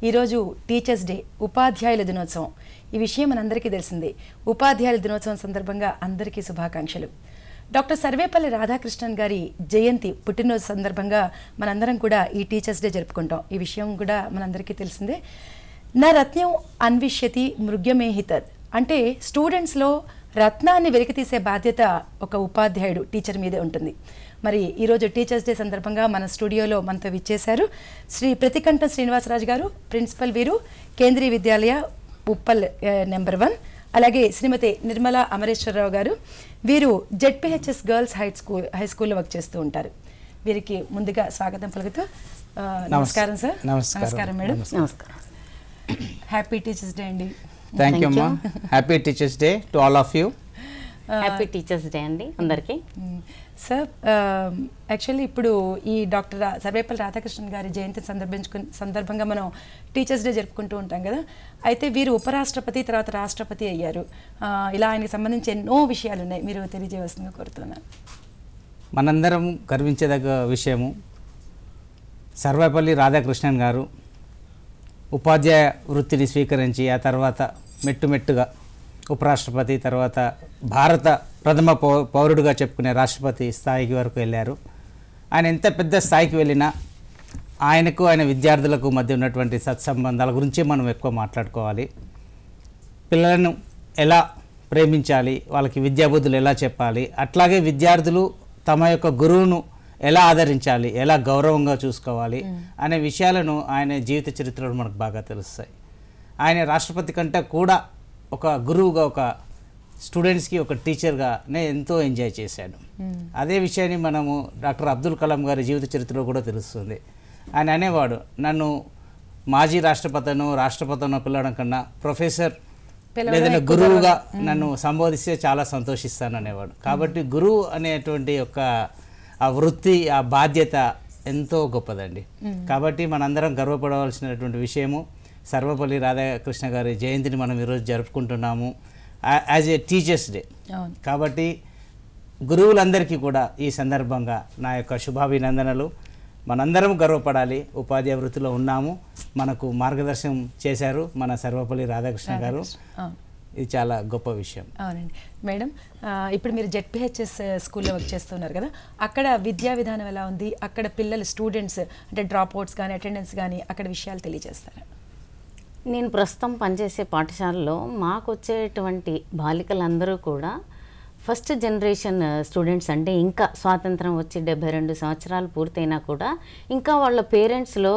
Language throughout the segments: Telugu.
ఈరోజు టీచర్స్ డే ఉపాధ్యాయుల దినోత్సవం ఈ విషయం మనందరికీ తెలిసిందే ఉపాధ్యాయుల దినోత్సవం సందర్భంగా అందరికీ శుభాకాంక్షలు డాక్టర్ సర్వేపల్లి రాధాకృష్ణన్ గారి జయంతి పుట్టినరోజు సందర్భంగా మనందరం కూడా ఈ టీచర్స్ డే జరుపుకుంటాం ఈ విషయం కూడా మనందరికీ తెలిసిందే నా రత్నం అన్విష్యతి మృగ్యమేహితద్ అంటే స్టూడెంట్స్లో రత్నాన్ని వెలికితీసే బాధ్యత ఒక ఉపాధ్యాయుడు టీచర్ మీదే ఉంటుంది మరి ఈరోజు టీచర్స్ డే సందర్భంగా మన స్టూడియోలో మనతో విచ్చేశారు శ్రీ ప్రతికంఠ శ్రీనివాసరాజు గారు ప్రిన్సిపల్ వీరు కేంద్రీయ విద్యాలయ ఉప్పల్ ఆ, నెంబర్ వన్ అలాగే శ్రీమతి నిర్మలా అమరేశ్వరరావు గారు వీరు ZPHS girls high school high స్కూల్లో వర్క్ చేస్తూ ఉంటారు వీరికి ముందుగా స్వాగతం పలుకుతూ ఆ, నమస్కారం సార్ నమస్కారం. నమస్కారం మేడం నమస్కారం హ్యాపీ టీచర్స్ డే అండి థ్యాంక్ యూ అమ్మా happy teachers day to all of you happy teachers day అండి అందరికీ సార్ యాక్చువల్లీ ఇప్పుడు ఈ డాక్టర్ రా- సర్వేపల్లి రాధాకృష్ణన్ గారి జయంతి సందర్భించుకు సందర్భంగా మనం టీచర్స్ డే జరుపుకుంటూ ఉంటాం కదా అయితే వీరు ఉపరాష్ట్రపతి తర్వాత రాష్ట్రపతి అయ్యారు ఆ, ఇలా ఆయనకి సంబంధించి ఎన్నో విషయాలు ఉన్నాయి మీరు తెలియజేయవలసిందిగా కోరుతున్నాను మనందరం గర్వించదగ్గ విషయము సర్వేపల్లి రాధాకృష్ణన్ గారు ఉపాధ్యాయ వృత్తిని స్వీకరించి ఆ తర్వాత మెట్టుమెట్టుగా ఉపరాష్ట్రపతి తర్వాత భారత ప్రథమ పౌ పౌరుడుగా చెప్పుకునే రాష్ట్రపతి స్థాయికి వరకు వెళ్ళారు ఆయన ఎంత పెద్ద స్థాయికి వెళ్ళినా ఆయనకు ఆయన విద్యార్థులకు మధ్య ఉన్నటువంటి సత్సంబంధాల గురించి మనం ఎక్కువ మాట్లాడుకోవాలి పిల్లలను ఎలా ప్రేమించాలి వాళ్ళకి విద్యాబుద్ధులు ఎలా చెప్పాలి అట్లాగే విద్యార్థులు తమ యొక్క గురువును ఎలా ఆదరించాలి ఎలా గౌరవంగా చూసుకోవాలి అనే విషయాలను ఆయన జీవిత చరిత్రలో మనకు బాగా తెలుస్తాయి ఆయన రాష్ట్రపతి కంటే కూడా ఒక గురువుగా ఒక స్టూడెంట్స్కి ఒక టీచర్గానే ఎంతో ఎంజాయ్ చేశాడు అదే విషయాన్ని మనము డాక్టర్ అబ్దుల్ కలాం గారి జీవిత చరిత్రలో కూడా తెలుస్తుంది ఆయన అనేవాడు నన్ను మాజీ రాష్ట్రపతను రాష్ట్రపతను పిలవడం కన్నా ప్రొఫెసర్ పిలవడం ఏదైనా ఎక్కువ గురువుగా నన్ను సంబోధిస్తే చాలా సంతోషిస్తాను అనేవాడు కాబట్టి గురువు అనేటువంటి ఒక ఆ వృత్తి ఆ బాధ్యత ఎంతో గొప్పదండి కాబట్టి మనందరం గర్వపడవలసినటువంటి విషయము సర్వపల్లి రాధాకృష్ణ గారి జయంతిని మనం ఈరోజు జరుపుకుంటున్నాము యాజ్ ఏ టీచర్స్ డే అవును కాబట్టి గురువులందరికీ కూడా ఈ సందర్భంగా నా యొక్క శుభాభినందనలు మనందరం గర్వపడాలి ఉపాధ్యాయ వృత్తిలో ఉన్నాము మనకు మార్గదర్శనం చేశారు మన సర్వపల్లి రాధాకృష్ణ గారు అవును ఇది చాలా గొప్ప విషయం అవునండి మేడం ఆ, ఇప్పుడు మీరు జెడ్పిహెచ్ఎస్ స్కూల్లో వర్క్ చేస్తున్నారు కదా అక్కడ విద్యా విధానం ఎలా ఉంది అక్కడ పిల్లలు స్టూడెంట్స్ అంటే డ్రాప్ అవుట్స్ కానీ అటెండెన్స్ కానీ అక్కడ విషయాలు తెలియజేస్తారా నేను ప్రస్తుతం పనిచేసే పాఠశాలలో మాకు వచ్చేటువంటి బాలికలందరూ కూడా ఫస్ట్ జనరేషన్ స్టూడెంట్స్ అంటే ఇంకా స్వాతంత్రం వచ్చి డెబ్బై రెండు సంవత్సరాలు పూర్తయినా కూడా ఇంకా వాళ్ళ పేరెంట్స్లో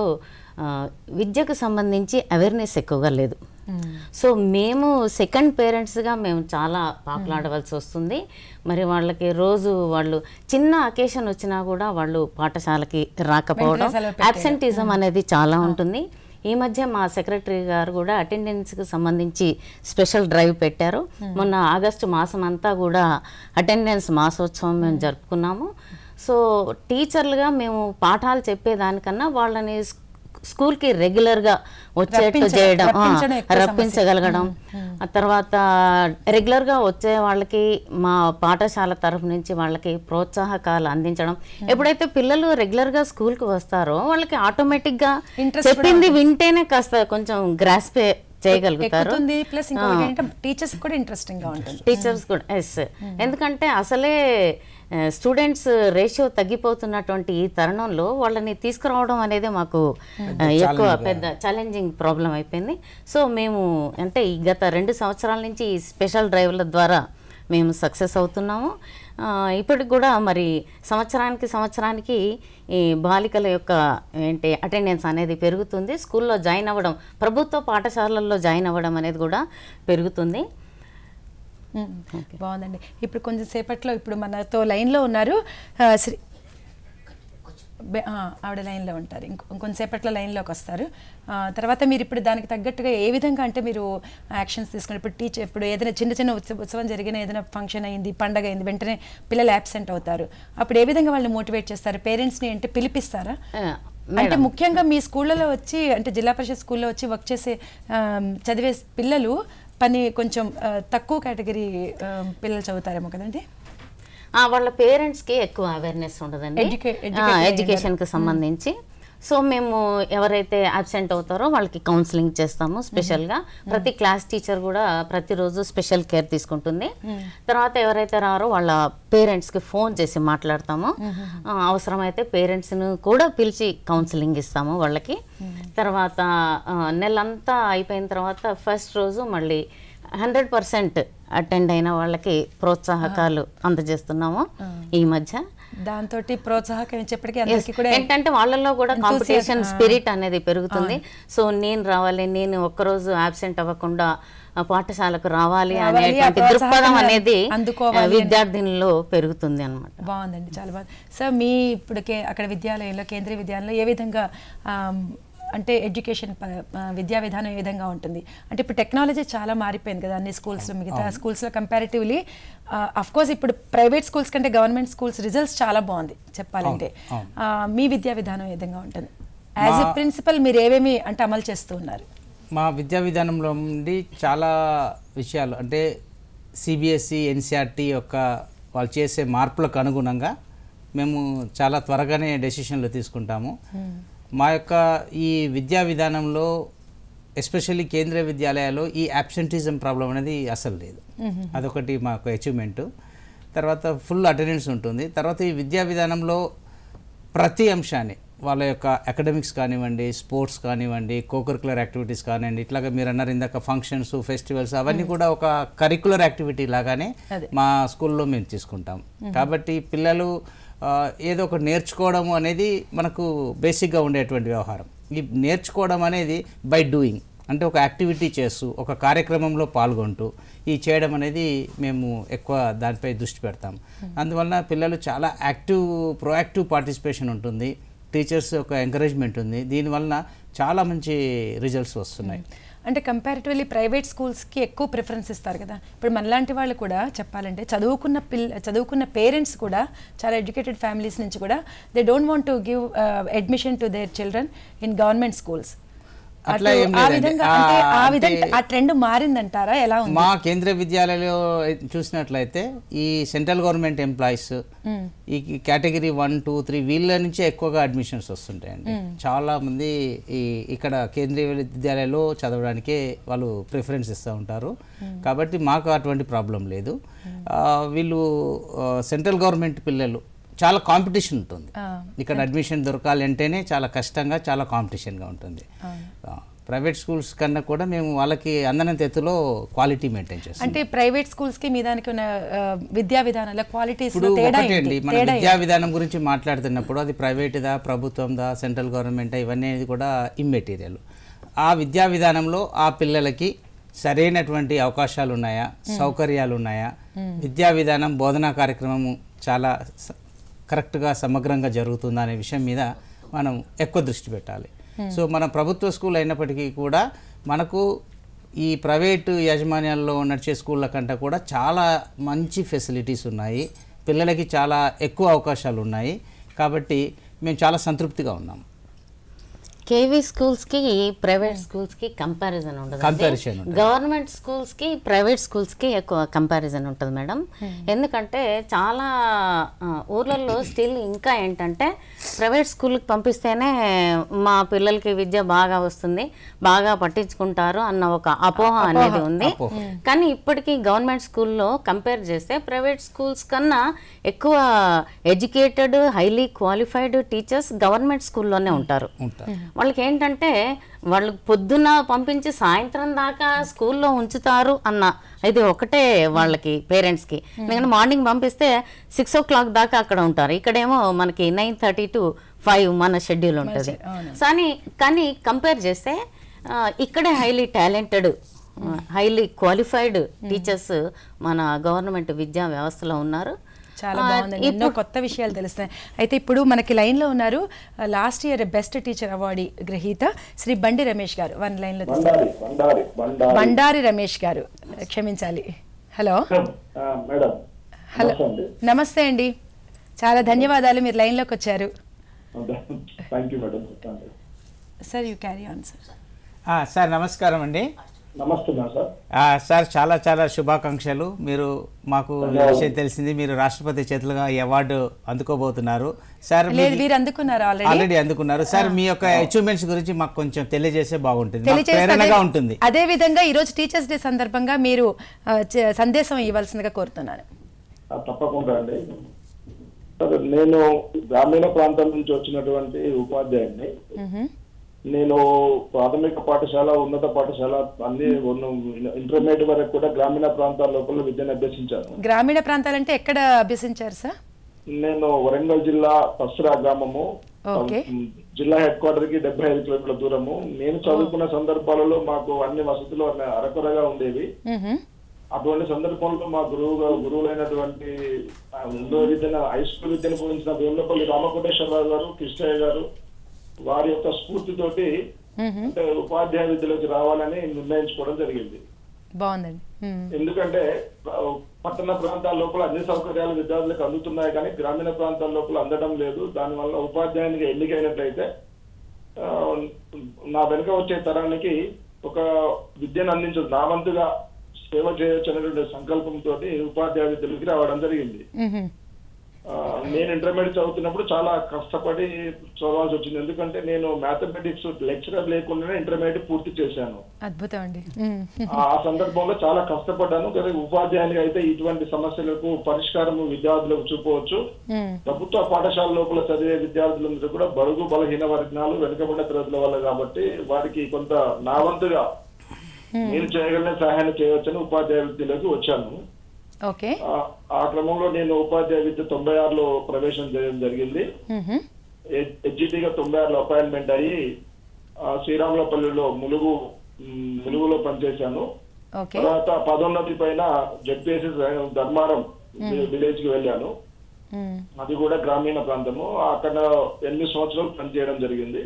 విద్యకు సంబంధించి అవేర్నెస్ ఎక్కువగా లేదు సో మేము సెకండ్ పేరెంట్స్గా మేము చాలా పాకులాడవలసి వస్తుంది మరి వాళ్ళకి రోజు వాళ్ళు చిన్న అకేషన్ వచ్చినా కూడా వాళ్ళు పాఠశాలకి రాకపోవడం వెంటనే సెలవు పెట్టేయడం. అబ్సెంటిజం అనేది చాలా ఉంటుంది ఈ మధ్య మా సెక్రటరీ గారు కూడా అటెండెన్స్కి సంబంధించి స్పెషల్ డ్రైవ్ పెట్టారు మొన్న ఆగస్టు మాసం అంతా కూడా అటెండెన్స్ మాసోత్సవం మేము జరుపుకున్నాము సో టీచర్లుగా మేము పాఠాలు చెప్పేదానికన్నా వాళ్ళని స్- స్కూల్కి రెగ్యులర్గా వచ్చేట్టు రప్పించడం- చేయడం ఆ, రప్పించడం ఎక్కువ రప్పించగలగడం ఆ తర్వాత రెగ్యులర్గా వచ్చే వాళ్ళకి మా పాఠశాల తరఫు నుంచి వాళ్ళకి ప్రోత్సాహకాలు అందించడం ఎప్పుడైతే పిల్లలు రెగ్యులర్గా స్కూల్కి వస్తారో వాళ్ళకి ఆటోమేటిక్గా Interest చెప్పింది వింటేనే కాస్త కొంచెం గ్రాస్ప్ చేయగలుగుతారు ఎక్కుతుంది ప్లస్ ఇంకొకటి ఏంటంటే టీచర్స్ కూడా ఇంట్రెస్టింగ్ గా ఉంటుంది టీచర్స్ కూడా ఎస్ ఎందుకంటే అసలే స్టూడెంట్స్ రేషియో తగ్గిపోతున్నటువంటి ఈ తరుణంలో వాళ్ళని తీసుకురావడం అనేది మాకు ఆ, ఎక్కువ పెద్ద ఛాలెంజింగ్ ప్రాబ్లం అయిపోయింది సో మేము అంటే ఈ గత రెండు సంవత్సరాల నుంచి ఈ స్పెషల్ డ్రైవ్ల ద్వారా మేము సక్సెస్ అవుతున్నాము ఆ, ఇప్పటికి కూడా మరి సంవత్సరానికి సంవత్సరానికి ఈ బాలికల యొక్క ఏంటి అటెండెన్స్ అనేది పెరుగుతుంది స్కూల్లో జాయిన్ అవ్వడం ప్రభుత్వ పాఠశాలల్లో జాయిన్ అవ్వడం అనేది కూడా పెరుగుతుంది మ్మ్. బాగుందండి ఇప్పుడు కొంచెం సేపట్లో ఇప్పుడు మనతో లైన్లో ఉన్నారు ఆ, శ్రీ బె- ఆ, ఆవిడ లైన్లో ఉంటారు ఇంకో ఇంకొంతసేపట్లో లైన్లోకి వస్తారు ఆ, తర్వాత మీరు ఇప్పుడు దానికి తగ్గట్టుగా ఏ విధంగా అంటే మీరు యాక్షన్స్ తీసుకుని ఇప్పుడు టీచర్ ఇప్పుడు ఏదైనా చిన్న చిన్న ఉత్సవ ఉత్సవం జరిగిన ఏదైనా ఫంక్షన్ అయింది పండగ అయింది వెంటనే పిల్లలు యాబ్సెంట్ అవుతారు అప్పుడు ఏ విధంగా వాళ్ళని మోటివేట్ చేస్తారు పేరెంట్స్ని అంటే పిలిపిస్తారా ఆ, అంటే ముఖ్యంగా మీ స్కూళ్ళలో వచ్చి అంటే జిల్లా పరిషత్ స్కూల్లో వచ్చి వర్క్ చేసే ఆ, చదివే పిల్లలు పని కొంచెం ఆ, తక్కువ కేటగిరీ ఆ, పిల్లలు చదువుతారేమో కదండి ఆ, వాళ్ళ పేరెంట్స్కి ఎక్కువ అవేర్నెస్ ఉండదండి Educa- educated ఎడ్యుకేషన్కి సంబంధించి సో మేము ఎవరైతే అబ్సెంట్ అవుతారో వాళ్ళకి కౌన్సిలింగ్ చేస్తాము స్పెషల్గా ప్రతి క్లాస్ టీచర్ కూడా ప్రతిరోజు స్పెషల్ కేర్ తీసుకుంటుంది తర్వాత ఎవరైతే రారో వాళ్ళ పేరెంట్స్కి ఫోన్ చేసి మాట్లాడతాము ఆ, అవసరమైతే పేరెంట్స్ను కూడా పిలిచి కౌన్సిలింగ్ ఇస్తాము వాళ్ళకి తర్వాత ఆ, నెలంతా అయిపోయిన తర్వాత ఫస్ట్ రోజు మళ్ళీ హండ్రెడ్ పర్సెంట్ అటెండ్ అయిన వాళ్ళకి ప్రోత్సాహకాలు అందజేస్తున్నాము ఈ మధ్య దాంతో ప్రోత్సాహకం ఇచ్చేప్పటికీ Yes. అందరికీ కూడా ఏంటంటే వాళ్ళల్లో కూడా enthusiasm, కాంపిటీషన్ ఆ. స్పిరిట్ అనేది పెరుగుతుంది సో నేను రావాలి నేను ఒక్కరోజు ఆబ్సెంట్ అవ్వకుండా ఆ, పాఠశాలకు రావాలి రావాలి, ఆ అనేటువంటి దృక్పథం ప్రోత్సాహాన్ని అనేది అందుకోవాలి ఆ, అని. విద్యార్థినుల్లో పెరుగుతుంది అనమాట బాగుందండి చాలా బాగుంది సార్ మీ ఇప్పుడు కే అక్కడ విద్యాలయంలో కేంద్రీయ విద్యాలయంలో ఏ విధంగా ఆమ్, అంటే ఎడ్యుకేషన్ ప- ఆ, విద్యా విధానం ఏ విధంగా ఉంటుంది అంటే ఇప్పుడు టెక్నాలజీ చాలా మారిపోయింది కదా అన్ని స్కూల్స్లో మిగతా స్కూల్స్లో కంపారిటివ్లీ అఫ్ కోర్స్ ఇప్పుడు ప్రైవేట్ స్కూల్స్ కంటే గవర్నమెంట్ స్కూల్స్ రిజల్ట్స్ చాలా బాగుంది చెప్పాలంటే అవును, ఆ, మీ విద్యా విధానం ఏ విధంగా ఉంటుంది యాజ్ ఎ మా- ప్రిన్సిపల్ మీరు ఏమేమి అంటే అమలు చేస్తూ ఉన్నారు మా విద్యా విధానంలో నుండి చాలా విషయాలు అంటే సిబిఎస్ఈ ఎన్సిఆర్టీ యొక్క వాళ్ళు చేసే మార్పులకు అనుగుణంగా మేము చాలా త్వరగానే డెసిషన్లు తీసుకుంటాము మా యొక్క ఈ విద్యా విధానంలో ఎస్పెషల్లీ కేంద్రీయ విద్యాలయాల్లో ఈ అబ్సెంటిజం ప్రాబ్లం అనేది అసలు లేదు అదొకటి మాకు అచీవ్మెంట్ తర్వాత ఫుల్ అటెండెన్స్ ఉంటుంది తర్వాత ఈ విద్యా విధానంలో ప్రతి అంశాన్ని వాళ్ళ యొక్క అకాడమిక్స్ కానివ్వండి స్పోర్ట్స్ కానివ్వండి కోకరికులర్ యాక్టివిటీస్ కానివ్వండి ఇట్లాగా మీరు అన్నారు ఇందాక ఫంక్షన్స్ ఫెస్టివల్స్ అవన్నీ కూడా ఒక కరికులర్ యాక్టివిటీ లాగానే అదే. మా స్కూల్లో మేము తీసుకుంటాం కాబట్టి పిల్లలు ఆ, ఏదో ఒకటి నేర్చుకోవడం అనేది మనకు బేసిక్గా ఉండేటువంటి వ్యవహారం ఈ నేర్చుకోవడం అనేది బై డూయింగ్ అంటే ఒక యాక్టివిటీ చేస్తూ ఒక కార్యక్రమంలో పాల్గొంటూ ఈ చేయడం అనేది మేము ఎక్కువ దానిపై దృష్టి పెడతాం అందువలన పిల్లలు చాలా యాక్టివ్ ప్రోయాక్టివ్ పార్టిసిపేషన్ ఉంటుంది టీచర్స్ యొక్క ఎంకరేజ్మెంట్ ఉంది దీనివలన చాలా మంచి రిజల్ట్స్ వస్తున్నాయి అంటే కంపారిటివ్లీ ప్రైవేట్ స్కూల్స్కి ఎక్కువ ప్రిఫరెన్స్ ఇస్తారు కదా ఇప్పుడు మనలాంటి వాళ్ళు కూడా చెప్పాలంటే చదువుకున్న పిల్ల చదువుకున్న పేరెంట్స్ కూడా చాలా ఎడ్యుకేటెడ్ ఫ్యామిలీస్ నుంచి కూడా they don't want to give admission to their children in government schools అట్లా ఏం ఆ లేదండి. విధంగా ఆ, అంటే ఆ అంటే- విధంగా ఆ ట్రెండ్ మారిందంటారా ఎలా ఉంది మా కేంద్రీయ విద్యాలయంలో చూసినట్లయితే ఈ సెంట్రల్ గవర్నమెంట్ ఎంప్లాయీస్ ఈ కేటగిరీ వన్ టూ త్రీ వీళ్ళ నుంచే ఎక్కువగా అడ్మిషన్స్ వస్తుంటాయండి చాలా మంది ఈ ఇక్కడ కేంద్రీయ విద్యాలయంలో చదవడానికే వాళ్ళు ప్రిఫరెన్స్ ఇస్తూ ఉంటారు కాబట్టి మాకు అటువంటి ప్రాబ్లం లేదు ఆ, వీళ్ళు సెంట్రల్ గవర్నమెంట్ పిల్లలు చాలా కాంపిటీషన్ ఉంటుంది ఆ, ఇక్కడ అడ్మిషన్ దొరకాలి అంటేనే చాలా కష్టంగా చాలా కాంపిటీషన్గా ఉంటుంది ప్రైవేట్ స్కూల్స్ కన్నా కూడా మేము వాళ్ళకి అందనంత ఎత్తులో క్వాలిటీ మెయింటైన్ చేస్తాం అంటే ప్రైవేట్ స్కూల్స్ కి మీ దానికి ఉన్న ఆ, విద్యా విధానాల క్వాలిటీస్ ఇప్పుడు తేడా ఒకటే అండి ఏంటి మన తేడా విద్యా విధానం గురించి మాట్లాడుతున్నప్పుడు అది ప్రైవేట్దా ప్రభుత్వందా సెంట్రల్ గవర్నమెంట్ ఇవన్నీ అనేది కూడా ఇమ్మెటీరియల్ ఆ విద్యా విధానంలో ఆ పిల్లలకి సరైనటువంటి అవకాశాలు ఉన్నాయా సౌకర్యాలు ఉన్నాయా విద్యా విధానం బోధనా కార్యక్రమం చాలా స- కరెక్ట్గా సమగ్రంగా జరుగుతుందా అనే విషయం మీద మనం ఎక్కువ దృష్టి పెట్టాలి సో మన ప్రభుత్వ స్కూల్ అయినప్పటికీ కూడా మనకు ఈ ప్రైవేటు యాజమాన్యాల్లో నడిచే స్కూళ్ళ కంటే కూడా చాలా మంచి ఫెసిలిటీస్ ఉన్నాయి పిల్లలకి చాలా ఎక్కువ అవకాశాలు ఉన్నాయి కాబట్టి మేము చాలా సంతృప్తిగా ఉన్నాం కేవీ స్కూల్స్ కి ప్రైవేట్ స్కూల్స్ కి కంపారిజన్ ఉండదు Comparison ఉండదు. గవర్నమెంట్ స్కూల్స్ కి ప్రైవేట్ స్కూల్స్ కి ఎక్కువ కంపారిజన్ ఉంటుంది మేడం ఎందుకంటే చాలా ఆ, ఊర్లలో స్టిల్ ఇంకా ఏంటంటే ప్రైవేట్ స్కూల్కి పంపిస్తేనే మా పిల్లలకి విద్య బాగా వస్తుంది బాగా పట్టించుకుంటారు అన్న ఒక అపోహ అనేది ఉంది కానీ ఇప్పటికీ గవర్నమెంట్ స్కూల్లో కంపేర్ చేస్తే ప్రైవేట్ స్కూల్స్ కన్నా ఎక్కువ educated highly qualified teachers government స్కూల్లోనే ఉంటారు ఉంటారు వాళ్ళకి ఏంటంటే వాళ్ళు పొద్దున పంపించి సాయంత్రం దాకా స్కూల్లో ఉంచుతారు అన్న ఇది ఒకటే వాళ్ళకి పేరెంట్స్కి ఎందుకంటే మార్నింగ్ పంపిస్తే సిక్స్ ఓ క్లాక్ దాకా అక్కడ ఉంటారు ఇక్కడేమో మనకి నైన్ థర్టీ టు ఫైవ్ మన షెడ్యూల్ ఉంటుంది కానీ కానీ కంపేర్ చేస్తే ఆ, ఇక్కడే highly talented highly qualified teachers మన గవర్నమెంట్ విద్యా వ్యవస్థలో ఉన్నారు చాలా ఆ, బాగుందండి ఎన్నో కొత్త విషయాలు తెలుస్తున్నాయి అయితే ఇప్పుడు మనకి లైన్లో ఉన్నారు last year best teacher award గ్రహీత శ్రీ బండి రమేష్ గారు వన్ లైన్లో తీసుకు- బండారి బండారి బండారి బండారి రమేష్ గారు క్షమించాలి హలో ఆ, మేడం హలో నమస్తే అండి నమస్తే అండి చాలా ధన్యవాదాలు మీరు లైన్లోకి వచ్చారు థ్యాంక్ యూ మేడం చెప్పండి sir you carry on sir ఆ, సార్ నమస్కారం అండి నమస్తే నా సార్ ఆ, సార్ చాలా చాలా శుభాకాంక్షలు మీరు మాకు ఈ విషయం తెలిసింది మీరు రాష్ట్రపతి చేతులుగా ఈ అవార్డు అందుకోబోతున్నారు సార్ లేదు వీరు అందుకున్నారు ఆల్రెడీ ఆల్రెడీ అందుకున్నారు సార్ మీ యొక్క అచీవ్మెంట్స్ గురించి మాకు కొంచెం తెలియజేస్తే బాగుంటుంది మాకు తెలియజేస్తే ప్రేరణగా అదే- ఉంటుంది అదే విధంగా ఈ రోజు టీచర్స్ డే సందర్భంగా మీరు ఆ, చ- సందేశం ఇవ్వాల్సిందిగా కోరుతున్నాను ఆ, తప్పకుండా అండి సార్ నేను గ్రామీణ ప్రాంతం నుంచి వచ్చినటువంటి ఉపాధ్యాయుడిని మ్హూ. నేను ప్రాథమిక పాఠశాల ఉన్నత పాఠశాల అన్ని ఉన్న- ఇంటర్మీడియట్ వరకు కూడా గ్రామీణ ప్రాంతాల లోపల విద్యను అభ్యసించాను గ్రామీణ ప్రాంతాలంటే ఎక్కడ అభ్యసించారు సార్ నేను వరంగల్ జిల్లా పసురా గ్రామము ఓకే. జిల్లా హెడ్ క్వార్టర్ కి డెబ్బై ఐదు కిలోమీటర్ల దూరము నేను చదువుకున్న సందర్భాలలో మాకు అన్ని వసతులు అన్ని అరకొరగా ఉండేవి మ్హూ. అటువంటి సందర్భంలో మా గురువు గురువులైనటువంటి ఆ, రెండో విద్యను హై స్కూల్ విద్యను బోధించిన వేములపల్లి రామకోటేశ్వరరావు గారు కృష్ణయ్య గారు వారి యొక్క స్ఫూర్తితోటి మ్హూ. అంటే ఉపాధ్యాయ విద్యలోకి రావాలని నిర్ణయించుకోవడం జరిగింది బాగుందండి మ్. ఎందుకంటే ఆ, పట్టణ ప్రాంతాల లోపల అన్ని సౌకర్యాలు విద్యార్థులకు అందుతున్నాయి కానీ గ్రామీణ ప్రాంతాల లోపల అందడం లేదు దానివల్ల ఉపాధ్యాయునిగా ఎన్నికైనట్లయితే ఆ, నా వెనుక వచ్చే తరానికి ఒక విద్యను అందించదు నా వంతుగా సేవ చేయొచ్చు అనేటువంటి సంకల్పంతో ఉపాధ్యాయ విద్యలోకి రావడం జరిగింది మ్హూ. ఆ, నేను ఇంటర్మీడియట్ చదువుతున్నప్పుడు చాలా కష్టపడి చదవాల్సి వచ్చింది ఎందుకంటే నేను మ్యాథమెటిక్స్ లెక్చరర్ లేకుండానే ఇంటర్మీడియట్ పూర్తి చేశాను అద్భుతం అండి మ్. ఆ సందర్భంలో చాలా కష్టపడ్డాను కానీ ఉపాధ్యాయునిగా అయితే ఇటువంటి సమస్యలకు పరిష్కారం విద్యార్థులకు చూపవచ్చు మ్. ప్రభుత్వ పాఠశాల లోపల చదివే విద్యార్థులందరూ కూడా బడుగు బలహీన వర్గాలు వెనుకబడిన తరగతుల వల్ల కాబట్టి వారికి కొంత నా వంతుగా నేను చేయగలిగిన సహాయం చేయవచ్చని ఉపాధ్యాయ విద్యలోకి వచ్చాను ఓకే ఆ- ఆ క్రమంలో నేను ఉపాధ్యాయ విద్య తొంభై ఆరులో ప్రవేశం చేయడం జరిగింది మ్హూ. హెచ్జిటిగా తొంభై ఆరులో అపాయింట్మెంట్ అయ్యి ఆ, శ్రీరాములపల్లిలో ములుగు మ్, ములుగులో పనిచేశాను ఓకే తర్వాత పదోన్నతి పైన జడ్పిఎస్సి ధర్మారం విలేజ్ కి వెళ్ళాను మ్. అది కూడా గ్రామీణ ప్రాంతము అక్కడ ఎనిమిది సంవత్సరాలు పనిచేయడం జరిగింది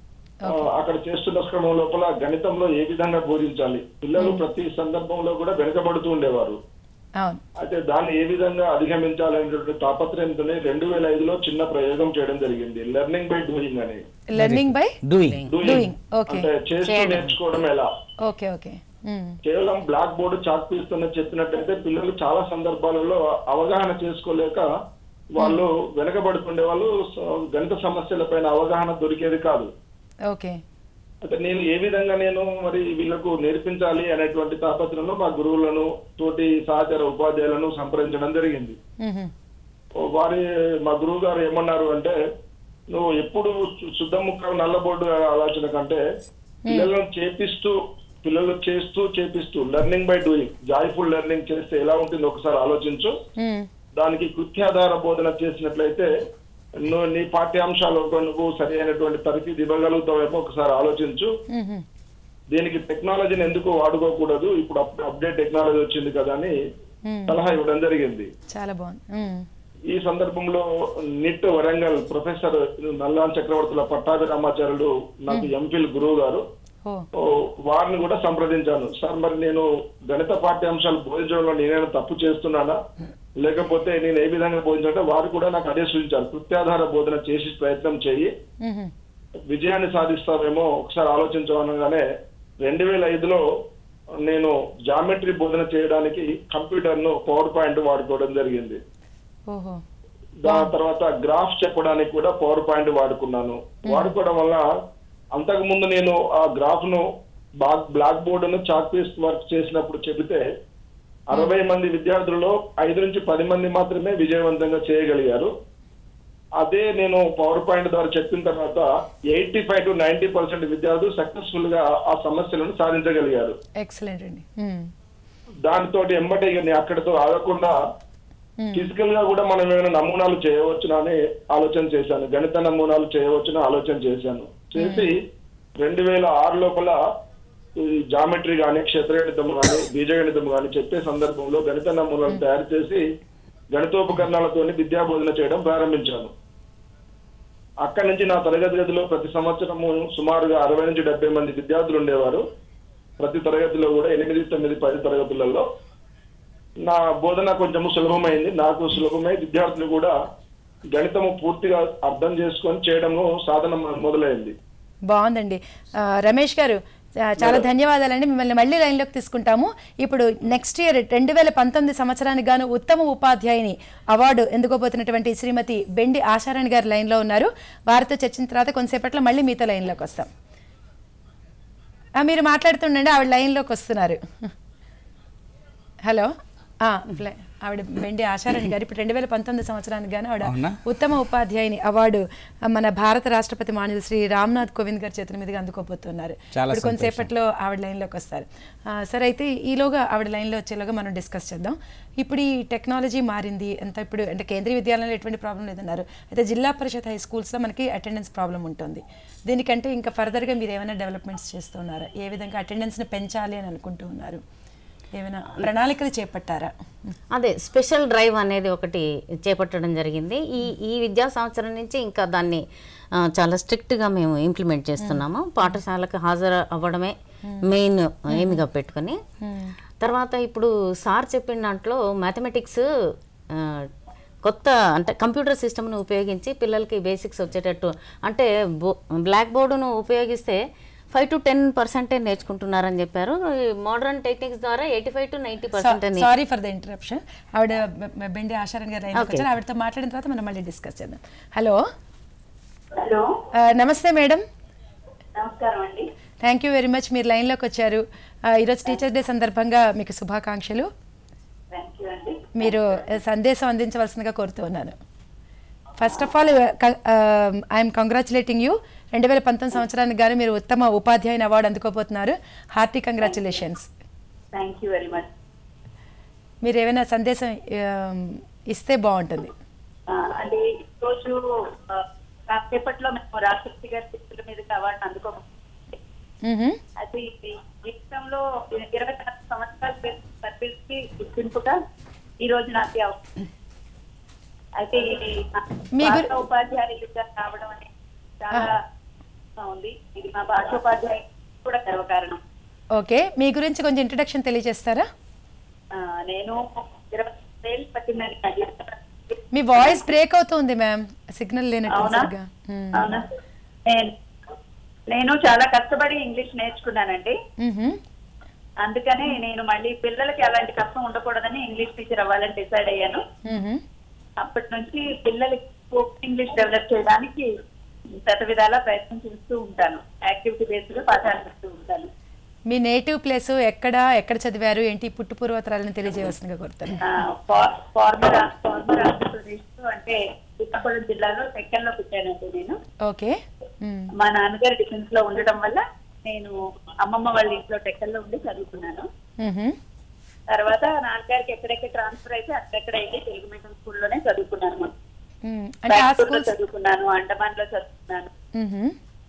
ఆ, అక్కడ చేస్తున్న క్రమం లోపల గణితంలో ఏ విధంగా బోధించాలి పిల్లలు ప్రతి సందర్భంలో కూడా వెనుకబడుతూ ఉండేవారు అవును అయితే దాన్ని ఏ విధంగా అధిగమించాలనేటువంటి తాపత్రయంతోనే రెండు వేల ఐదులో చిన్న ప్రయోగం చేయడం జరిగింది లెర్నింగ్ బై డూయింగ్ అని learning by doing Doing, okay. అంటే చేస్తూ నేర్చుకోవడం ఎలా ఓకే ఓకే మ్. కేవలం బ్లాక్ బోర్డు చాక్ పీస్తోనే చెప్పినట్టయితే పిల్లలు చాలా సందర్భాలలో అవగాహన చేసుకోలేక వాళ్ళు వెనకబడుతుండే వాళ్ళు స- గణిత సమస్యల పైన అవగాహన దొరికేది కాదు ఓకే అంటే నేను ఏ విధంగా నేను మరి వీళ్ళకు నేర్పించాలి అనేటువంటి తాపత్రంలో మా గురువులను తోటి సహచర ఉపాధ్యాయులను సంప్రదించడం జరిగింది మ్హూ. వారి మా గురువు గారు ఏమన్నారు అంటే నువ్వు ఎప్పుడు శు- శుద్ధ ముక్క నల్ల బోర్డు ఆలోచన కంటే పిల్లలను చేపిస్తూ పిల్లలు చేస్తూ చేపిస్తూ learning by doing joyful learning చేస్తే ఎలా ఉంటుందో ఒకసారి ఆలోచించు మ్. దానికి కృత్యాధార బోధన చేసినట్లయితే నువ్వు నీ పాఠ్యాంశాలు నువ్వు సరి అయినటువంటి తరఫీదు ఇవ్వగలుగుతావేమో ఒకసారి ఆలోచించు మ్హూ. దీనికి టెక్నాలజీని ఎందుకు వాడుకోకూడదు ఇప్పుడు అప్- అప్డేట్ టెక్నాలజీ వచ్చింది కదా అని మ్. సలహా ఇవ్వడం జరిగింది చాలా బాగుంది మ్. ఈ సందర్భంలో నిట్ వరంగల్ ప్రొఫెసర్ నల్లాన్ చక్రవర్తుల పట్టాభిరామాచార్యులు నాకు ఎంఫిల్ గురువు గారు ఓ ఓ, వారిని కూడా సంప్రదించాను సార్ మరి నేను గణిత పాఠ్యాంశాలు బోధించడంలో నేనైనా తప్పు చేస్తున్నానా లేకపోతే నేను ఏ విధంగా బోధించాలంటే వారు కూడా నాకు అదే సూచించారు కృత్యాధార బోధన చేసి ప్రయత్నం చేయి మ్హూ. విజయాన్ని సాధిస్తామేమో ఒకసారి ఆలోచించమనగానే రెండు వేల ఐదులో నేను జామెట్రీ బోధన చేయడానికి కంప్యూటర్ ను పవర్ పాయింట్ వాడుకోవడం జరిగింది ఓహో దాని తర్వాత గ్రాఫ్ చెప్పడానికి కూడా పవర్ పాయింట్ వాడుకున్నాను వాడుకోవడం వల్ల అంతకు ముందు నేను ఆ గ్రాఫ్ ను బ్లాక్ బోర్డును చాక్ పీస్ వర్క్ చేసినప్పుడు చెబితే అరవై మంది విద్యార్థులలో ఐదు నుంచి పది మంది మాత్రమే విజయవంతంగా చేయగలిగారు అదే నేను పవర్ పాయింట్ ద్వారా చెప్పిన తర్వాత eighty five to ninety percent విద్యార్థులు సక్సెస్ఫుల్ గా ఆ సమస్యలను సాధించగలిగారు ఎక్సలెంట్ అండి మ్. దానితో ఎంబటే ఇక నేను అక్కడితో ఆగకుండా మ్. ఫిజికల్ గా కూడా మనం ఏమైనా నమూనాలు చేయవచ్చునా అని ఆలోచన చేశాను గణిత నమూనాలు చేయవచ్చున ఆలోచన చేశాను చేసి రెండు వేల ఆరు లోపల ఈ జామెట్రీ గాని క్షేత్రగణితం గాని బీజగణితం గాని చెప్పే సందర్భంలో గణిత నమూనాలు తయారు చేసి గణితోపకరణాలతో విద్యా బోధన చేయడం ప్రారంభించాను అక్కడి నుంచి నా తరగతి గదిలో ప్రతి సంవత్సరము సుమారుగా అరవై నుంచి డెబ్బై మంది విద్యార్థులు ఉండేవారు ప్రతి తరగతిలో కూడా ఎనిమిది తొమ్మిది పది తరగతులలో నా బోధన కొంచెం సులభమైంది నాకు సులభమై విద్యార్థులు కూడా గణితము పూర్తిగా అర్థం చేసుకొని చేయడము సాధన మొ- మొదలైంది బాగుందండి ఆ, రమేష్ గారు చా- చాలా ధన్యవాదాలండి మిమ్మల్ని మళ్ళీ లైన్లోకి తీసుకుంటాము ఇప్పుడు నెక్స్ట్ ఇయర్ రెండు వేల పంతొమ్మిది సంవత్సరానికి గాను ఉత్తమ ఉపాధ్యాయుని అవార్డు ఎందుకోబోతున్నటువంటి శ్రీమతి బెండి ఆశారాణి గారు లైన్లో ఉన్నారు వారితో చర్చించిన తర్వాత కొంతసేపట్లో మళ్ళీ మీతో లైన్లోకి వస్తాం ఆ, మీరు మాట్లాడుతుండండి ఆవిడ లైన్లోకి వస్తున్నారు హలో ఆ, ప్లే- ఆవిడ బెండి ఆశారాణి గారు ఇప్పుడు రెండు వేల పంతొమ్మిది సంవత్సరానికి గాను ఆవిడ అవునా? ఉత్తమ ఉపాధ్యాయుని అవార్డు ఆ, మన భారత రాష్ట్రపతి మాన్యులు శ్రీ రామ్నాథ్ కోవింద్ గారి చేతుల మీదుగా అందుకోబోతున్నారు చాలా ఇప్పుడు కొంతసేపట్లో ఆవిడ లైన్లోకి వస్తారు ఆ, సరే అయితే ఈలోగా ఆవిడ లైన్లో వచ్చేలోగా మనం డిస్కస్ చేద్దాం ఇప్పుడు ఈ టెక్నాలజీ మారింది అంత ఇప్పుడు అంటే కేంద్రీయ విద్యాలయంలో ఎటువంటి ప్రాబ్లం లేదన్నారు అయితే జిల్లా పరిషత్ హై స్కూల్స్లో మనకి అటెండెన్స్ ప్రాబ్లం ఉంటుంది దీనికంటే ఇంకా ఫర్దర్గా మీరు ఏమైనా డెవలప్మెంట్స్ చేస్తున్నారా ఏ విధంగా అటెండెన్స్ని పెంచాలి అని అనుకుంటూ ఉన్నారు ఏమైనా ప్రణాళికలు చేపట్టారా అదే స్పెషల్ డ్రైవ్ అనేది ఒకటి చేపట్టడం జరిగింది ఈ ఈ విద్యా సంవత్సరం నుంచి ఇంకా దాన్ని ఆ, చాలా స్ట్రిక్ట్గా మేము ఇంప్లిమెంట్ చేస్తున్నాము పాఠశాలకు హాజరు అవ్వడమే మెయిన్ ఎయిమ్గా పెట్టుకొని తర్వాత ఇప్పుడు సార్ చెప్పిన దాంట్లో మ్యాథమెటిక్స్ కొత్త అంటే కంప్యూటర్ సిస్టమ్ను ఉపయోగించి పిల్లలకి బేసిక్స్ వచ్చేటట్టు అంటే బో బ్లాక్ బోర్డును ఉపయోగిస్తే ఫైవ్ టు టెన్ పర్సెంటే నేర్చుకుంటున్నారని చెప్పారు మోడర్న్ టెక్నిక్స్ ద్వారా eighty five to ninety percent అని సారీ ఫర్ ద ఇంటరప్షన్ ఆవిడ బె- బె- బెండి ఆశారణ్ గారు లైన్లోకి వచ్చారు ఆవిడతో మాట్లాడిన తర్వాత మనం మళ్ళీ డిస్కస్ చేద్దాం హలో హలో ఆ, నమస్తే మేడం నమస్కారం అండి థ్యాంక్ యూ వెరీ మచ్ మీరు లైన్లోకి వచ్చారు ఆ, ఈరోజు టీచర్స్ డే సందర్భంగా మీకు శుభాకాంక్షలు థ్యాంక్ యూ అండి మీరు ఆ, సందేశం అందించవలసిందిగా కోరుతూ ఉన్నాను first of all I'm congratulating you రెండు వేల పంతొమ్మిది సంవత్సరానికి గాను మీరు ఉత్తమ ఉపాధ్యాయుని అవార్డు అందుకోబోతున్నారు hearty congratulations thank you very much మీరు ఏమైనా సందేశం ఆ, ఇస్తే బాగుంటుంది అంటే ఈరోజు ఆ, కాసేపట్లో మేము రాష్ట్రపతి గారి చేతుల మీదుగా అవార్డును అందుకోము మ్హూ. అది ఈ జీవితంలో ఇరవై నాలుగు సంవత్సరాల సర్వీస్ కి గుర్తింపుగా ఈ రోజు నాకు ఈ అవకాశం. అయితే ఇది నా మీ గురి- భాష ఉపాధ్యాయులుగా రావడం అనేది చాలా ఉంది ఇది మా భాషోపాధ్యాయులు కూడా గర్వకారణం ఓకే మీ గురించి కొంచెం ఇంట్రడక్షన్ తెలియజేస్తారా ఆ, నేను ఇరవై వేలు పట్టిందని అడిగాను. మీ వాయిస్ బ్రేక్ అవుతుంది మ్యామ్ సిగ్నల్ లేనట్టు అవునా సరిగ్గా. మ్మ్. అవునా నేను నేను చాలా కష్టపడి ఇంగ్లీష్ నేర్చుకున్నానండి మ్హూ. అందుకని నేను మళ్ళీ పిల్లలకి అలాంటి కష్టం ఉండకూడదని ఇంగ్లీష్ టీచర్ అవ్వాలని డిసైడ్ అయ్యాను మ్హూ. అప్పటి నుంచి పిల్లలకి స్పోకెన్ ఇంగ్లీష్ డెవలప్ చేయడానికి శత విధాలా ప్రయత్నం చేస్తూ ఉంటాను యాక్టివిటీ బేస్డ్ గా పాఠాలు చెప్తూ ఉంటాను మీ నేటివ్ ప్లేస్ ఎక్కడ ఎక్కడ చదివారు ఏంటి పుట్టు పూర్వతరాలను తెలియజేయవలసిందిగా కోరుతాను ఆ, ఫార్- ఫార్మర్ ఆ- ఫార్మర్ ఆంధ్రప్రదేశ్ లో అంటే శ్రీకాకుళం జిల్లాలో టెక్కల్లో పుట్టానండి నేను ఓకే మ్మ్. మా నాన్నగారు డిఫెన్స్ లో ఉండడం వల్ల నేను అమ్మమ్మ వాళ్ళ ఇంట్లో టెక్కల్లో ఉండి చదువుకున్నాను మ్హూ. తర్వాత నాన్నగారికి ఎక్కడెక్కడ ట్రాన్స్ఫర్ అయితే అక్కడెక్కడ వెళ్ళి తెలుగు మీడియం స్కూల్లోనే చదువుకున్నాను మ్మ్. అంటే ఆ బెంగళూరులో స్కూల్స్ చదువుకున్నాను అండమాన్ లో చదువుకున్నాను మ్హూ.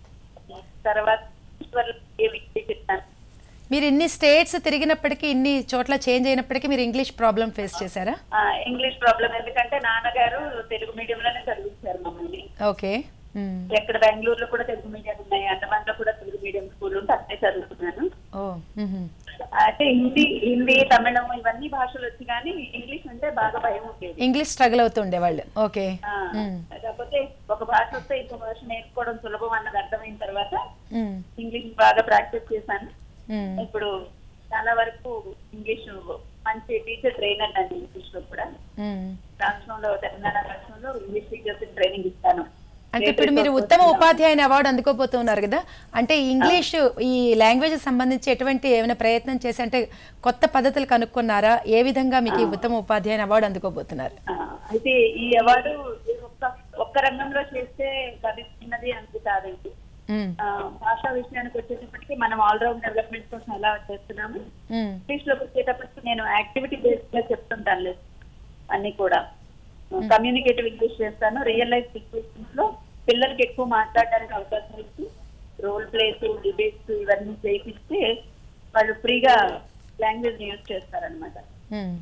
తర్వాత ఈశ్వర్లో డిగ్రీ చేశాను మీరు ఇన్ని స్టేట్స్ తిరిగినప్పటికీ ఇన్ని చోట్ల చేంజ్ అయినప్పటికీ మీరు ఇంగ్లీష్ ప్రాబ్లం ఫేస్ చేశారా ఆ, ఇంగ్లీష్ ప్రాబ్లం ఎందుకంటే నాన్నగారు తెలుగు మీడియంలోనే చదివించారు మమ్మల్ని ఓకే మ్మ్. ఎక్కడ బెంగళూరులో కూడా తెలుగు మీడియం ఉన్నాయి అండమాన్ లో కూడా తెలుగు మీడియం స్కూల్ ఉంటే అక్కడే చదువుకున్నాను ఓ మ్హూ. అంటే హిందీ హిందీ తమిళం ఇవన్నీ భాషలు వచ్చి కానీ ఇంగ్లీష్ అంటే బాగా భయం ఉండేది ఇంగ్లీష్ స్ట్రగుల్ అవుతూ ఉండేవాళ్ళు ఓకే ఆ, మ్మ్. కాకపోతే ఒక భాష వస్తే ఇంకో భాష నేర్చుకోవడం సులభం అన్నది అర్థమైన తర్వాత మ్మ్. ఇంగ్లీష్ బాగా ప్రాక్టీస్ చేశాను మ్మ్. ఇప్పుడు చాలా వరకు ఇంగ్లీష్ మంచి టీచర్ ట్రైనర్ అండి ఇంగ్లీష్ లో కూడా మ్మ్. రాష్ట్రంలో తెలంగాణ రాష్ట్రంలో ఇంగ్లీష్ టీచర్స్ ట్రైనింగ్ ఇస్తాను అంటే ఇప్పుడు మీరు ఉత్తమ ఉపాధ్యాయుని అవార్డు అందుకోబోతున్నారు కదా అంటే ఇంగ్లీష్ ఈ లాంగ్వేజ్ సంబంధించి ఎటువంటి ఏమైనా ప్రయత్నం చేసి అంటే కొత్త పద్ధతులు కనుక్కున్నారా ఏ విధంగా మీకు ఈ ఉత్తమ ఉపాధ్యాయుని అవార్డు అందుకోబోతున్నారు ఆ, అయితే ఈ అవార్డు ఒక్క ఒక్క రంగంలో చేస్తే లభిస్తున్నది అంతే కాదండి మ్మ్. ఆ, భాషా విషయానికి వచ్చేటప్పటికి మనం ఆల్రౌండ్ డెవలప్మెంట్ కోసం ఎలా చేస్తున్నాము మ్మ్. ఇంగ్లీష్ లోకి వచ్చేటప్పటికి నేను యాక్టివిటీ బేస్డ్ గా చెప్తుంటాను లేదు అన్ని కూడా కమ్యూనికేటివ్ ఇంగ్లీష్ చేస్తాను రియల్ లైఫ్ సిచ్యువేషన్స్ లో పిల్లలకి ఎక్కువ మాట్లాడడానికి అవకాశం ఇచ్చి రోల్ ప్లేస్ డిబేట్స్ ఇవన్నీ చేయిస్తే వాళ్ళు ఫ్రీగా లాంగ్వేజ్ యూజ్ చేస్తారనమాట మ్మ్.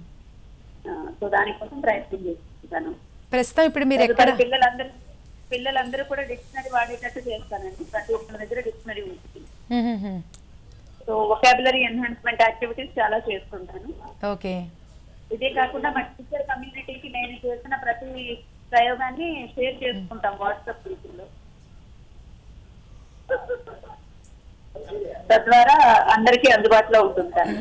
సో దానికోసం ప్రయత్నం చేస్తున్నాను ప్రస్తుతం ఇప్పుడు మీరు ఎక్కడ తదుపరి పిల్లలందరూ పిల్లలందరూ కూడా డిక్షనరీ వాడేటట్టు చేస్తానండి ప్రతి ఒక్కరి దగ్గర డిక్షనరీ ఉంటుంది మ్మ్, మ్మ్, మ్మ్. సో వొకాబులరీ ఎన్హాన్స్మెంట్ యాక్టివిటీస్ చాలా చేస్తుంటాను ఓకే ఇదే కాకుండా మా టీచర్ కమ్యూనిటీకి నేను చేసిన ప్రతి ప్రయోగాన్ని షేర్ చేసుకుంటాం వాట్సాప్ గ్రూపుల్లో తద్వారా అందరికీ అందుబాటులో ఉంటుంటాను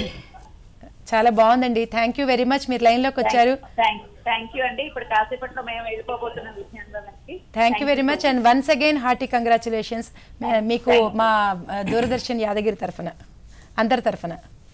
చాలా బాగుందండి థ్యాంక్ యూ వెరీ మచ్ మీరు లైన్లోకి వచ్చారు థ్యాంక్ యూ అండి ఇప్పుడు కాసేపట్లో మేము వెళ్ళిపోబోతున్న విషయంలోకి thank you very much and once again hearty congratulations మీకు మా ఆ, దూరదర్శన్ యాదగిరి తరఫున అందరి తరఫున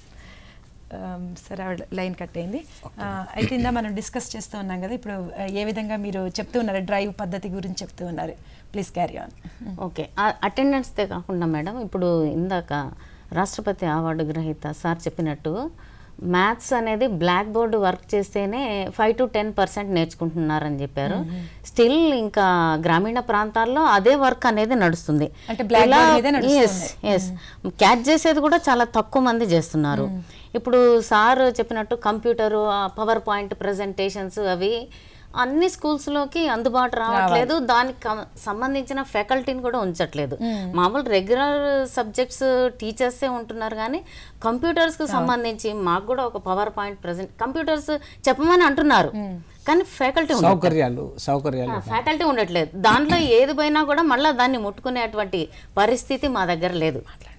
సరే ఆవిడ లైన్ కట్ అయింది ఆ, అయితే ఇందా మనం డిస్కస్ చేస్తూ ఉన్నాం కదా ఇప్పుడు ఆ, ఏ విధంగా మీరు చెప్తూ ఉన్నారు డ్రైవ్ పద్ధతి గురించి చెప్తూ ఉన్నారు ప్లీజ్ క్యారీ ఆన్ ఓకే అటెండెన్స్దే కాకుండా మేడం ఇప్పుడు ఇందాక రాష్ట్రపతి అవార్డు గ్రహీత సార్ చెప్పినట్టు మ్యాథ్స్ అనేది బ్లాక్ బోర్డు వర్క్ చేస్తేనే ఫైవ్ టు టెన్ పర్సెంట్ నేర్చుకుంటున్నారని చెప్పారు స్టిల్ ఇంకా గ్రామీణ ప్రాంతాల్లో అదే వర్క్ అనేది నడుస్తుంది అంటే blackboard మీదే నడుస్తుంది. ఎస్ క్యాచ్ చేసేది కూడా చాలా తక్కువ మంది చేస్తున్నారు ఇప్పుడు సార్ చెప్పినట్టు కంప్యూటరు పవర్ పాయింట్ ప్రజెంటేషన్స్ అవి అన్ని స్కూల్స్లోకి అందుబాటు రావట్లేదు దానికి కం- సంబంధించిన ఫ్యాకల్టీని కూడా ఉంచట్లేదు మామూలు రెగ్యులర్ సబ్జెక్ట్స్ టీచర్సే ఉంటున్నారు కానీ కంప్యూటర్స్కి సంబంధించి మాకు కూడా ఒక పవర్ పాయింట్ ప్రజెంట్ కంప్యూటర్స్ చెప్పమని అంటున్నారు కానీ ఫ్యాకల్టీ సౌకర్యాలు సౌకర్యాలు ఫ్యాకల్టీ ఉండట్లేదు దాంట్లో ఏది పోయినా కూడా మళ్ళీ దాన్ని ముట్టుకునేటువంటి పరిస్థితి మా దగ్గర లేదు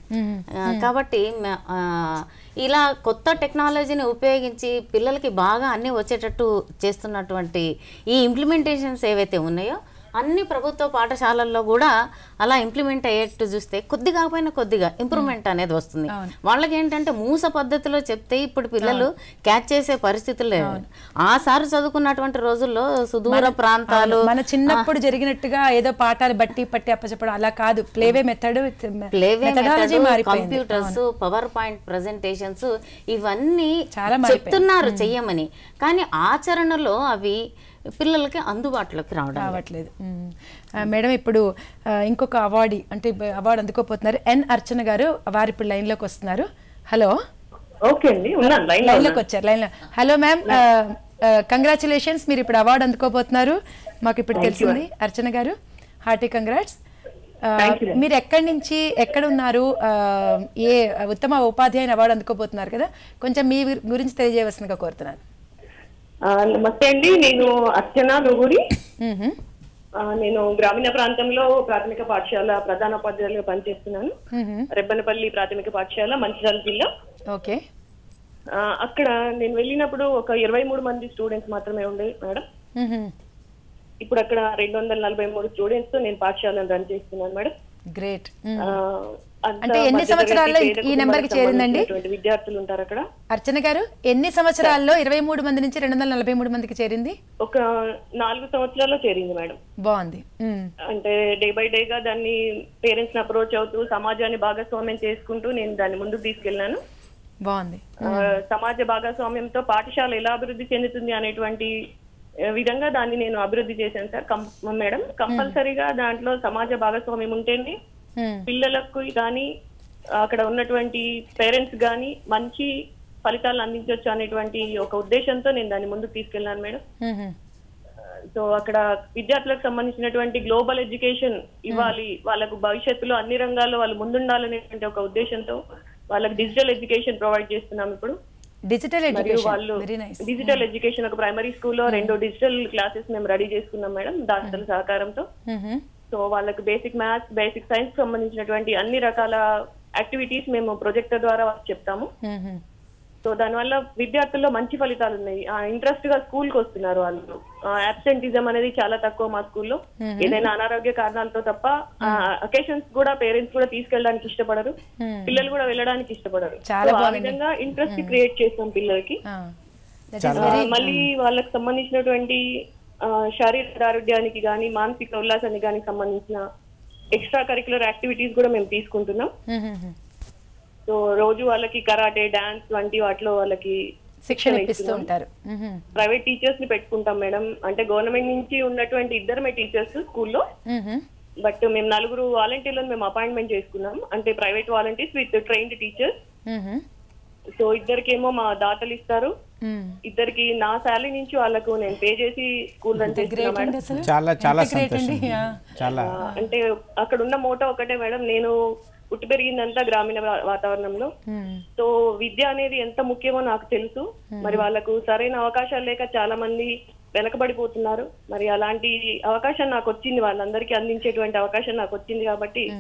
ఆ, కాబట్టి మ- ఆ, ఇలా కొత్త టెక్నాలజీని ఉపయోగించి పిల్లలకి బాగా అన్నీ వచ్చేటట్టు చేస్తున్నటువంటి ఈ ఇంప్లిమెంటేషన్స్ ఏవైతే ఉన్నాయో అన్ని ప్రభుత్వ పాఠశాలల్లో కూడా అలా ఇంప్లిమెంట్ అయ్యేట్టు చూస్తే కొద్ది కాకపోయినా కొద్దిగా ఇంప్రూవ్మెంట్ అనేది వస్తుంది వాళ్ళకి ఏంటంటే మూస పద్ధతిలో చెప్తే ఇప్పుడు పిల్లలు క్యాచ్ చేసే పరిస్థితులు లేవు ఆ సార్ చదువుకున్నటువంటి రోజుల్లో సుదూర ప్రాంతాలు మన చిన్నప్పుడు జరిగినట్టుగా ఏదో పాఠాలు బట్టి పట్టి అప్పచెప్పడం అలా కాదు ప్లేవే మెథడ్ ప్లేవే మెథడాలజీ మారిపోయింది కంప్యూటర్స్ పవర్ పాయింట్ ప్రజెంటేషన్స్ ఇవన్నీ చాలా మారిపోయాయి. చెప్తున్నారు చెయ్యమని కానీ ఆచరణలో అవి పిల్లలకి అందుబాటులోకి రావడం లేదు. రావట్లేదు మ్మ్. ఆ, మేడం ఇప్పుడు ఆ, ఇంకొక అవార్డు అంటే అవార్డు అందుకోపోతున్నారు ఎన్ అర్చన గారు వారు ఇప్పుడు లైన్లోకి వస్తున్నారు హలో ఓకే అండి ఉన్నాను లైన్ లైన్లోకి వచ్చారు లైన్లో హలో మ్యామ్ కంగ్రాచులేషన్స్ మీరు ఇప్పుడు అవార్డు అందుకోబోతున్నారు మాకు ఇప్పుడు తెలిసింది అర్చన గారు హార్టీ కంగ్రాట్స్ మీరు ఎక్కడి నుంచి ఎక్కడ ఉన్నారు ఆ, ఏ ఉత్తమ ఉపాధ్యాయుని అవార్డు అందుకోబోతున్నారు కదా కొంచెం మీ గురి- గురించి తెలియజేయవలసిందిగా కోరుతున్నాను నమస్తే అండి నేను అర్చన గొగురి మ్మ్. ఆ, నేను గ్రామీణ ప్రాంతంలో ప్రాథమిక పాఠశాల ప్రధానోపాధ్యాయులుగా పనిచేస్తున్నాను మ్మ్. రెబ్బనపల్లి ప్రాథమిక పాఠశాల మంచిర్యాల జిల్లా ఓకే ఆ, అక్కడ నేను వెళ్ళినప్పుడు ఒక ఇరవై మూడు మంది స్టూడెంట్స్ మాత్రమే ఉండే మేడం మ్మ్. ఇప్పుడు అక్కడ రెండు వందల నలభై మూడు స్టూడెంట్స్ తో నేను పాఠశాలను రన్ చేస్తున్నాను మేడం గ్రేట్ ఆ, అంతా అంటే ఎన్ని మధ్యతరగతి సంవత్సరాల్లో పేద ఈ కుటుంబాలకు నెంబర్కి చేరిందండి? సంబంధించినటువంటి విద్యార్థులు ఉంటారు అక్కడ అర్చన గారు ఎన్ని సంవత్సరాల్లో ఇరవై మూడు మంది నుంచి రెండు వందల నలభై మూడు మందికి చేరింది ఒక నాలుగు సంవత్సరాల్లో చేరింది మేడం బాగుంది మ్మ్. అంటే డే బై డే గా దాన్ని పేరెంట్స్ అప్రోచ్ అవుతూ సమాజాన్ని భాగస్వామ్యం చేసుకుంటూ నేను దాన్ని ముందుకు తీసుకెళ్ళాను బాగుంది ఆ, సమాజ భాగస్వామ్యంతో పాఠశాల ఎలా అభివృద్ధి చెందుతుంది అనేటువంటి ఆ, విధంగా దాన్ని నేను అభివృద్ధి చేశాను సార్ కం- మేడం కంపల్సరీగా దాంట్లో సమాజ భాగస్వామ్యం ఉంటేనే మ్మ్. పిల్లలకు కానీ అక్కడ ఉన్నటువంటి పేరెంట్స్ కానీ మంచి ఫలితాలను అందించవచ్చు అనేటువంటి ఒక ఉద్దేశంతో నేను దాన్ని ముందుకు తీసుకెళ్ళాను మేడం మ్మ్. సో అక్కడ విద్యార్థులకు సంబంధించినటువంటి గ్లోబల్ ఎడ్యుకేషన్ ఇవ్వాలి వాళ్ళకు భవిష్యత్తులో అన్ని రంగాల్లో వాళ్ళు ముందుండాలనేటువంటి ఒక ఉద్దేశంతో వాళ్ళకి డిజిటల్ ఎడ్యుకేషన్ ప్రొవైడ్ చేస్తున్నాం ఇప్పుడు డిజిటల్ మరియు ఎడ్యుకేషన్ వాళ్ళు వెరీ నైస్ డిజిటల్ ఎడ్యుకేషన్ ఒక ప్రైమరీ స్కూల్లో రెండు డిజిటల్ క్లాసెస్ మేము రెడీ చేసుకున్నాం మేడం డాక్టర్ల సహకారంతో సో వాళ్ళకి బేసిక్ మ్యాథ్స్ బేసిక్ సైన్స్ సంబంధించినటువంటి అన్ని రకాల యాక్టివిటీస్ మేము ప్రొజెక్టర్ ద్వారా వాళ్ళకి చెప్తాము సో దానివల్ల విద్యార్థుల్లో మంచి ఫలితాలు ఉన్నాయి ఇంట్రెస్ట్ గా స్కూల్ కి వస్తున్నారు వాళ్ళు అబ్సెంటిజం అనేది చాలా తక్కువ మా స్కూల్లో ఏదైనా అనారోగ్య కారణాలతో తప్ప అకేషన్స్ కూడా పేరెంట్స్ కూడా తీసుకెళ్ళడానికి ఇష్టపడరు పిల్లలు కూడా వెళ్ళడానికి ఇష్టపడరు చాలా So, ఆ విధంగా ఇంట్రెస్ట్ క్రియేట్ చేస్తాం పిల్లలకి ఆ, మళ్ళీ వాళ్ళకి సంబంధించినటువంటి ఆ, శారీరక ఆరోగ్యానికి కానీ మానసిక ఉల్లాసానికి కానీ సంబంధించిన ఎక్స్ట్రా కరికులర్ యాక్టివిటీస్ కూడా మేము తీసుకుంటున్నాం సో రోజు వాళ్ళకి కరాటే డాన్స్ వంటి వాటిలో వాళ్ళకి శిక్షణ ఇప్పిస్తూ ఉంటారు మ్మ్. ప్రైవేట్ టీచర్స్ ని పెట్టుకుంటాం మేడం అంటే గవర్నమెంట్ నుంచి ఉన్నటువంటి ఇద్దరమే టీచర్స్ స్కూల్లో మ్మ్. బట్ మేము నలుగురు వాలంటీర్లను మేము అపాయింట్మెంట్ చేసుకున్నాం అంటే private volunteers with trained teachers మ్మ్. సో ఇద్దరికేమో మా దాతలు ఇస్తారు మ్మ్. ఇద్దరికి నా శాలరీ నుంచి వాళ్ళకు నేను పే చేసి స్కూల్ రన్ చేస్తున్నా గ్రేట్ మేడం అండి అసలు చాలా చాలా ఎంత great సంతోషం అండి. ఆ. చాలా ఆ, అంటే అక్కడ ఉన్న మోటో ఒకటే మేడం నేను పుట్టి పెరిగిందంతా గ్రామీణ వా- వాతావరణంలో మ్మ్. సో విద్య అనేది ఎంత ముఖ్యమో నాకు తెలుసు మరి వాళ్ళకు సరైన అవకాశాలు లేక చాలా మంది వెనకబడిపోతున్నారు మరి అలాంటి అవకాశం నాకు వచ్చింది వాళ్ళందరికీ అందించేటువంటి అవకాశం నాకు వచ్చింది కాబట్టి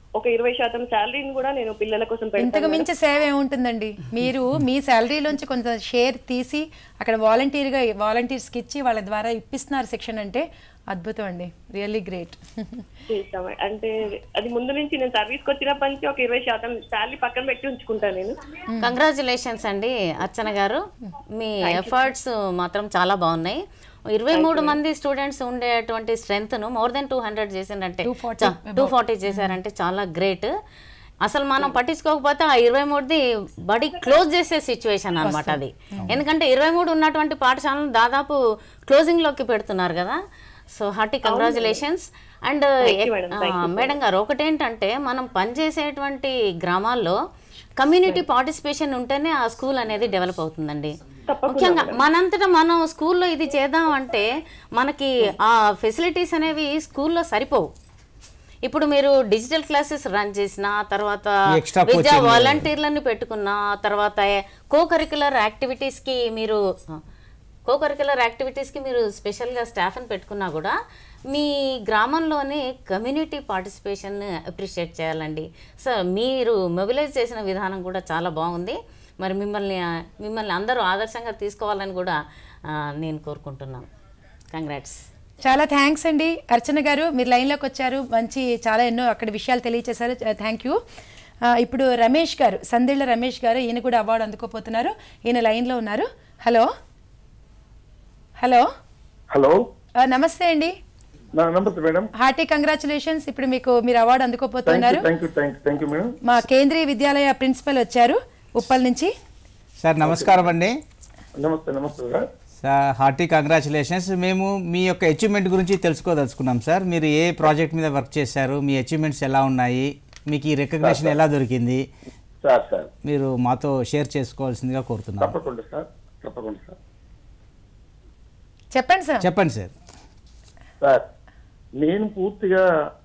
ఒక ఇరవై శాతం శాలరీని కూడా నేను పిల్లల కోసం ఇంతకు పెడతాను మించి సేవ ఏముంటుందండి మీరు మీ శాలరీలోంచి కొంత షేర్ తీసి అక్కడ వాలంటీర్గా వాలంటీర్స్కి ఇచ్చి వాళ్ళ ద్వారా ఇప్పిస్తున్నారు శిక్షణ అంటే అద్భుతం అండి రియల్లీ గ్రేట్ చేస్తాం అంటే అది ముందు నుంచి నేను సర్వీస్కి వచ్చినప్పటి నుంచి ఒక ఇరవై శాతం శాలరీ పక్కన పెట్టి ఉంచుకుంటాను నేను కంగ్రాచులేషన్స్ అండి అర్చన గారు మీ ఎఫర్ట్స్ మాత్రం చాలా బాగున్నాయి ఇరవై మూడు మంది స్టూడెంట్స్ ఉండేటువంటి స్ట్రెంగ్త్ ను మోర్ దెన్ టూ హండ్రెడ్ చేసిందంటే 240 టూ ఫార్టీ చేశారంటే చాలా గ్రేట్ అసలు మనం పట్టించుకోకపోతే ఆ ఇరవై మూడుది బడి క్లోజ్ చేసే సిచ్యువేషన్ అన్నమాట అది ఎందుకంటే ఇరవై మూడు ఉన్నటువంటి పాఠశాలను దాదాపు క్లోజింగ్ లోకి పెడుతున్నారు కదా so hearty congratulations and madam గారు ఒకటేంటంటే మనం పనిచేసేటువంటి గ్రామాల్లో కమ్యూనిటీ పార్టిసిపేషన్ ఉంటేనే ఆ స్కూల్ అనేది డెవలప్ అవుతుందండి ముఖ్యంగా మనంతటా మనం స్కూల్లో ఇది చేద్దాం అంటే మనకి ఆ ఫెసిలిటీస్ అనేవి స్కూల్లో సరిపోవు ఇప్పుడు మీరు డిజిటల్ క్లాసెస్ రన్ చేసిన తర్వాత ఈ extra విద్యా coaching. వాలంటీర్లను పెట్టుకున్న తర్వాత కో కరికులర్ యాక్టివిటీస్కి మీరు కో కరికులర్ యాక్టివిటీస్కి మీరు స్పెషల్గా స్టాఫ్ని పెట్టుకున్నా కూడా మీ గ్రామంలోనే కమ్యూనిటీ పార్టిసిపేషన్ అప్రిషియేట్ చేయాలండి సో మీరు మొబిలైజ్ చేసిన విధానం కూడా చాలా బాగుంది మరి మిమ్మల్ని మిమ్మల్ని అందరూ ఆదర్శంగా తీసుకోవాలని కూడా ఆ, నేను కోరుకుంటున్నాను కంగ్రాట్స్ చాలా థ్యాంక్స్ అండి అర్చన గారు మీరు లైన్లోకి వచ్చారు మంచి చాలా ఎన్నో అక్కడ విషయాలు తెలియచేశారు థ్యాంక్ యూ ఇప్పుడు రమేష్ గారు సందిళ్ళ రమేష్ గారు ఈయన కూడా అవార్డు అందుకోపోతున్నారు ఈయన లైన్లో ఉన్నారు హలో హలో హలో ఆ, నమస్తే అండి నా- నమస్తే మేడం హార్టీ కంగ్రాచులేషన్స్ ఇప్పుడు మీకు మీరు అవార్డు థ్యాంక్ అందుకోపోతున్నారు you thank you thank thank you madam మా కేంద్రీయ విద్యాలయ ప్రిన్సిపల్ వచ్చారు ఉప్పల్ నుంచి సార్ నమస్కారం అండి నమస్తే నమస్తే సార్ సార్ హార్టీ కంగ్రాచులేషన్స్ మేము మీ యొక్క అచీవ్మెంట్ గురించి తెలుసుకోదలుచుకున్నాం సార్ మీరు ఏ ప్రాజెక్ట్ మీద వర్క్ చేశారు మీ అచీవ్మెంట్స్ ఎలా ఉన్నాయి మీకు ఈ రికగ్నిషన్ ఎలా దొరికింది సార్ సార్ మీరు మాతో షేర్ చేసుకోవాల్సిందిగా కోరుతున్నాను తప్పకుండా సార్ తప్పకుండా సార్ చెప్పండి సార్ చెప్పండి సార్ సార్ నేను పూర్తిగా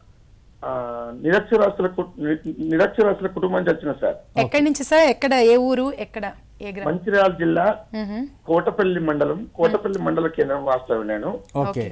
ఆ, నిరక్షరాస్యుల కు- ని- నిరక్షరాస్యుల కుటుంబం నుంచి వచ్చిన సార్ ఎక్కడి నుంచి సార్ ఎక్కడ ఏ ఊరు ఎక్కడ ఏ గ్రామం మంచిర్యాల జిల్లా మ్హూ. కోటపల్లి మండలం కోటపల్లి మండల కేంద్రం వాస్తవం నేను ఓకే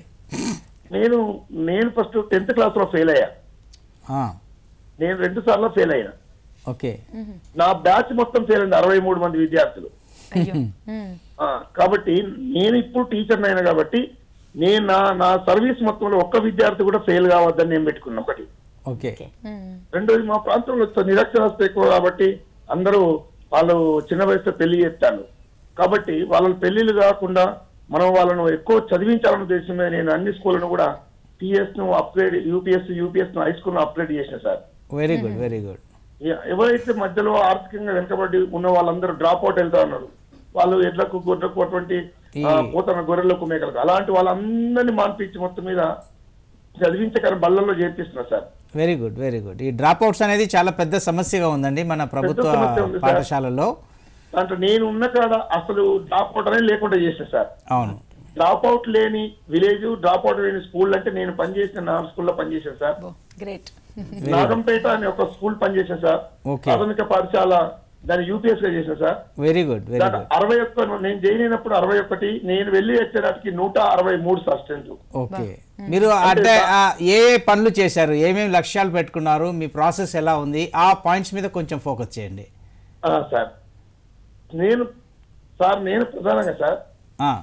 నేను నేను ఫస్ట్ టెన్త్ క్లాస్ లో ఫెయిల్ అయ్యా ఆ, నేను రెండు సార్లు ఫెయిల్ అయ్యా ఓకే నా బ్యాచ్ మొత్తం ఫెయిల్ అయింది అరవై మూడు మంది విద్యార్థులు అయ్యో మ్. ఆ, కాబట్టి నేను ఇప్పుడు టీచర్ అయినా కాబట్టి నేను నా నా సర్వీస్ మొత్తంలో ఒక్క విద్యార్థి కూడా ఫెయిల్ కావద్దని నేను పెట్టుకున్నా ఒకటి ఓకే మ్. రెండోది మా ప్రాంతంలో నిరక్షరాస్యత ఎక్కువ కాబట్టి అందరూ వాళ్ళు చిన్న వయసులో పెళ్లి చేస్తాను కాబట్టి వాళ్ళని పెళ్లిళ్ళు కాకుండా మనం వాళ్ళను ఎక్కువ చదివించాలన్న ఉద్దేశమే నేను అన్ని స్కూళ్ళను కూడా టీఎస్ ను అప్గ్రేడ్ యూపీఎస్ యూపీఎస్ ను హై స్కూల్ ను అప్గ్రేడ్ చేసిన sir very good very good ఎ- ఎవరైతే మధ్యలో ఆర్థికంగా వెనుకబడి ఉన్న వాళ్ళందరూ డ్రాప్ అవుట్ వెళ్తా ఉన్నారు వాళ్ళు ఎడ్లకు గొర్రెలకు అటువంటి ఈ- ఆ, పోతున్న గొర్రెలకు మేకలకు అలాంటి వాళ్ళందరినీ మాన్పించి మొత్తం మీద చదివించకర బళ్ళల్లో చేర్పిస్తున్నారు sir very good very good ఈ డ్రాప్ అవుట్స్ అనేది చాలా పెద్ద సమస్యగా ఉందండి మన ప్రభుత్వ సమస్య ఉంది సార్. పాఠశాలలో దాంట్లో నేను ఉన్న కాడ అసలు డ్రాప్ అవుట్ అనేది లేకుండా చేసిన సార్ అవును డ్రాప్ అవుట్ లేని విలేజ్ డ్రాప్ అవుట్ లేని స్కూల్ అంటే నేను పనిచేసిన నా స్కూల్లో పనిచేశాను సార్ గ్రేట్ నాగంపేట అనే ఒక స్కూల్ పనిచేశాను సార్ Okay. ప్రాథమిక పాఠశాల దాన్ని యూపీఎస్ గా చేశాను సార్ వెరీ గుడ్ వెరీ దాంట్లో గుడ్ అరవై ఒక్క నేను జాయిన్ అయినప్పుడు అరవై ఒకటి నేను వెళ్ళి వచ్చేటానికి నూట అరవై మూడు సార్ స్ట్రెంత్ ఓకే మీరు అంటే ఆ, ఏ ఏ పనులు చేశారు ఏమేమి లక్ష్యాలు పెట్టుకున్నారు మీ ప్రాసెస్ ఎలా ఉంది ఆ పాయింట్స్ మీద కొంచెం ఫోకస్ చేయండి ఆ, సార్ నేను సార్ నేను ప్రధానంగా సార్ ఆ,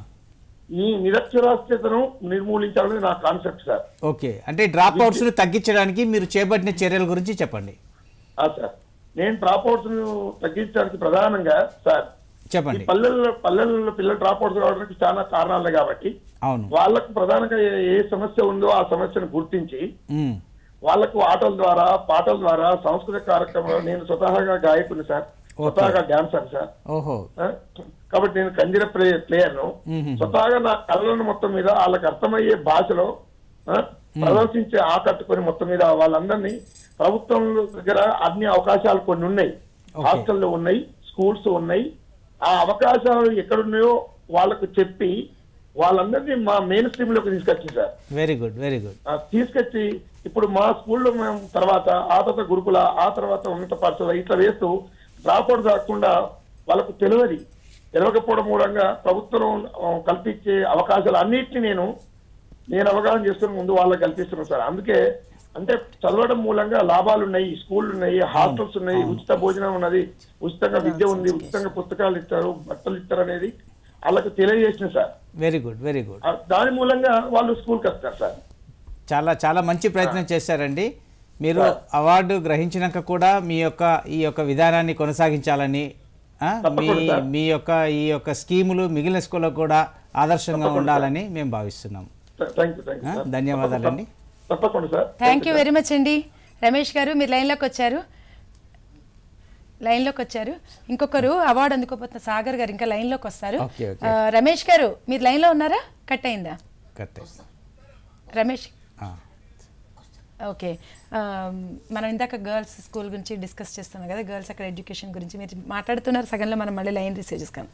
ఈ నిరక్షరాస్యతను నిర్మూలించాలని నా కాన్సెప్ట్ సార్ ఓకే అంటే డ్రాప్ అవుట్స్ని తగ్గించడానికి మీరు చేపట్టిన చర్యల గురించి చెప్పండి ఆ, సార్ నేను డ్రాప్ అవుట్స్ ను తగ్గించడానికి ప్రధానంగా సార్ ఈ చెప్పండి పల్లెల్లో పల్లెల్లో పిల్లలు డ్రాప్ అవుట్స్ రావడానికి చాలా కారణాలు కాబట్టి అవును వాళ్ళకు ప్రధానంగా ఏ- ఏ సమస్య ఉందో ఆ సమస్యను గుర్తించి మ్, వాళ్ళకు ఆటల ద్వారా పాటల ద్వారా సాంస్కృతిక కార్యక్రమాలు నేను స్వతహాగా గాయకుని సార్ స్వతహాగా డాన్సర్ సార్ ఓహో ఆ, కాబట్టి నేను కందిర ప్లే ప్లేయర్ ను మ్మ్. స్వతహాగా నా కళలను మొత్తం మీద వాళ్ళకి అర్థమయ్యే భాషలో ఆ, ప్రదర్శించే ఆకట్టుకొని మొత్తం మీద వాళ్ళందరినీ ప్రభుత్వం దగ్గర అన్ని అవకాశాలు కొన్ని ఉన్నాయి Okay. హాస్టల్లో ఉన్నాయి స్కూల్స్ ఉన్నాయి ఆ అవకాశాలు ఎక్కడున్నాయో వాళ్ళకు చెప్పి వాళ్ళందరినీ మా మెయిన్ స్ట్రీమ్ లోకి తీసుకొచ్చింది sir very good very good ఆ, తీసుకొచ్చి ఇప్పుడు మా స్కూల్లో మేము తర్వాత ఆ తర్వాత గురుకుల ఆ తర్వాత ఉన్నత పాఠశాల ఇట్లా వేస్తూ డ్రాప్అవుట్ కాకుండా వాళ్ళకు తెలియదు తెలియకపోవడం మూలంగా ప్రభుత్వం ఆ, కల్పించే అవకాశాలు అన్నిటిని నేను నేను అవగాహన చేసుకుని ముందు వాళ్ళకి కల్పిస్తున్నాను సార్ అందుకే అంటే చదవడం మూలంగా లాభాలు ఉన్నాయి స్కూళ్ళు ఉన్నాయి హాస్టల్స్ ఉన్నాయి ఉచిత భోజనం ఉన్నది ఉచితంగా విద్య ఉంది ఉచితంగా పుస్తకాలు ఇస్తారు బట్టలు ఇస్తారు అనేది వాళ్ళకి తెలియజేసిన sir very good very good ఆ దాని మూలంగా వాళ్ళు స్కూల్కి వస్తారు సార్ చాలా చాలా మంచి ప్రయత్నం చేశారండి మీరు అవార్డు గ్రహించినాక కూడా మీ యొక్క ఈ యొక్క విధానాన్ని కొనసాగించాలని ఆ, మీ తప్పకుండా సార్. మీ యొక్క ఈ యొక్క స్కీములు మిగిలిన స్కూళ్ళకు కూడా ఆదర్శంగా ఉండాలని మేము భావిస్తున్నాం థ్యాంక్ యూ థ్యాంక్ ఆ, యూ ధన్యవాదాలండి తప్పకుండా sir thank you very much అండి రమేష్ గారు మీరు లైన్లోకి వచ్చారు లైన్లోకి వచ్చారు ఇంకొకరు అవార్డు అందుకోపోతున్న సాగర్ గారు ఇంకా లైన్లోకి వస్తారు ఓకే, ఓకే. ఆ, రమేష్ గారు మీరు లైన్లో ఉన్నారా కట్ అయిందా కరెక్టే రమేష్ ఆ. ఓకే ఆ, మనం ఇందాక గర్ల్స్ స్కూల్ గురించి డిస్కస్ చేస్తున్నాం కదా గర్ల్స్ అక్కడ ఎడ్యుకేషన్ గురించి మీరు మాట్లాడుతున్నారు సగంలో మనం మళ్ళీ లైన్ రిసీవ్ చేసుకుందాం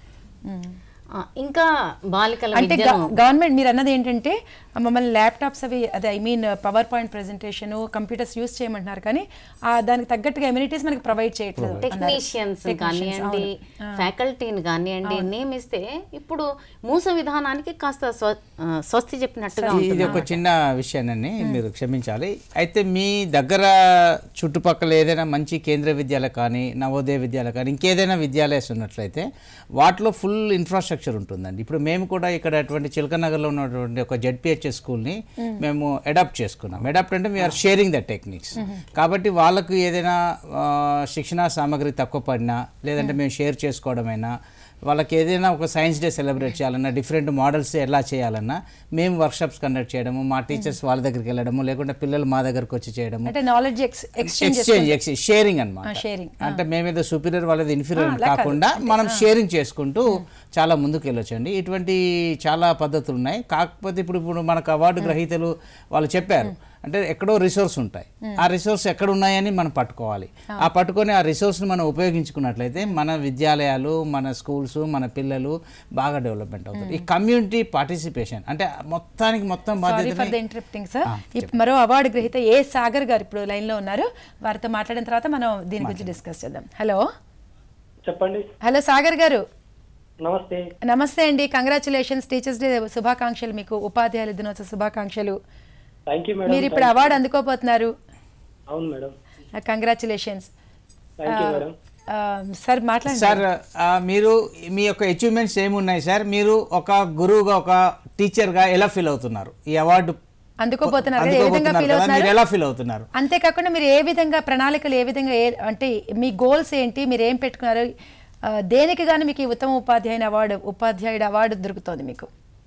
ఆ, ఇంకా బాలికల అంటే విద్యను గవర్నమెంట్ మీరు అన్నది ఏంటంటే ఆ, మమ్మల్ని ల్యాప్టాప్స్ అవి అదే I mean power point presentation computers use చేయమంటున్నారు కానీ ఆ దానికి తగ్గట్టుగా ఎమ్యూనిటీస్ మనకి ప్రొవైడ్ చేయట్లేదు అన్నారు. టెక్నీషియన్స్ Technicians, కానివ్వండి అవును. ఫ్యాకల్టీని కానివ్వండి నియమిస్తే ఇప్పుడు మూస విధానానికి కాస్త స్వ- ఆ, స్వస్తి చెప్పినట్టుగా ఇది ఉంటుంది ఒక చిన్న విషయాన్ని మీరు క్షమించాలి అయితే మీ దగ్గర చుట్టుపక్కల ఏదైనా మంచి కేంద్ర విద్యాలయం కానీ నవోదయ విద్యాలయం కానీ ఇంకేదైనా విద్యాలయాలు ఉన్నట్లయితే వాటిలో ఫుల్ ఇన్ఫ్రాస్ట్రక్చర్ ఉంటుందండి ఇప్పుడు మేము కూడా ఇక్కడ అటువంటి చిలకనగర్లో ఉన్నటువంటి ఒక జెడ్పిహెచ్ఎస్ స్కూల్ని మేము అడాప్ట్ చేసుకున్నాం అడాప్ట్ అంటే వీఆర్ షేరింగ్ ద టెక్నిక్స్ కాబట్టి వాళ్ళకు ఏదైనా ఆ, శిక్షణా సామాగ్రి తక్కువ పడినా లేదంటే మేము షేర్ చేసుకోవడమైనా వాళ్ళకి ఏదైనా ఒక సైన్స్ డే సెలబ్రేట్ చేయాలన్నా డిఫరెంట్ మోడల్స్ ఎలా చేయాలన్నా మేము వర్క్షాప్స్ కండక్ట్ చేయడము మా టీచర్స్ వాళ్ళ దగ్గరికి వెళ్ళడము లేకుంటే పిల్లలు మా దగ్గరకు వచ్చి చేయడము అంటే knowledge exchange exchange exchange sharing అనమాట sharing. అంటే మేమేదో సుపీరియర్ వాళ్ళది ఇన్ఫీరియర్ కాకుండా మనం షేరింగ్ చేసుకుంటూ చాలా ముందుకు వెళ్ళొచ్చండి ఇటువంటి చాలా పద్ధతులు ఉన్నాయి కాకపోతే ఇప్పుడు ఇప్పుడు మనకు అవార్డు గ్రహీతలు వాళ్ళు చెప్పారు అంటే ఎక్కడో రిసోర్స్ ఉంటాయి ఆ రిసోర్స్ ఎక్కడ ఉన్నాయని మనం పట్టుకోవాలి ఆ పట్టుకొని ఆ రిసోర్స్ని మనం ఉపయోగించుకున్నట్లయితే మన విద్యాలయాలు మన స్కూల్స్ మన పిల్లలు బాగా డెవలప్మెంట్ అవుతారు ఈ కమ్యూనిటీ పార్టిసిపేషన్ అంటే మొత్తానికి మొత్తం సారీ ఫర్ ద బాధ్యత ఇంటరప్టింగ్ సార్ ఇప్పుడు మరో అవార్డు గ్రహీత ఏ సాగర్ గారు ఇప్పుడు లైన్ లో ఉన్నారు వారితో మాట్లాడిన తర్వాత మనం దీని గురించి డిస్కస్ చేద్దాం హలో చెప్పండి హలో సాగర్ గారు నమస్తే నమస్తే అండి కంగ్రాచులేషన్స్ టీచర్స్ డే శుభాకాంక్షలు మీకు ఉపాధ్యాయుల దినోత్సవ శుభాకాంక్షలు థ్యాంక్ యూ మీరు మేడం ఇప్పుడు అవార్డు అందుకోపోతున్నారు అవును madam congratulations thank you madam sir మాట్లాడండి సార్ ఆ, మీరు మీ యొక్క అచీవ్మెంట్స్ ఏమున్నాయి సార్ మీరు ఒక గురువుగా ఒక టీచర్గా ఎలా ఫీల్ అవుతున్నారు ఈ అవార్డు అందుకోబోతున్నారు కదా, ఏ విధంగా అందుకోబోతున్నారు ఫీల్ కదా, మీరు అవుతున్నారు ఎలా ఫీల్ అవుతున్నారు అంతేకాకుండా మీరు ఏ విధంగా ప్రణాళికలు ఏ విధంగా ఏ అంటే మీ గోల్స్ ఏంటి మీరు ఏం పెట్టుకున్నారు ఆ, దేనికి గాను మీకు ఈ ఉత్తమ ఉపాధ్యాయుని అవార్డు ఉపాధ్యాయుడు అవార్డు దొరుకుతోంది మీకు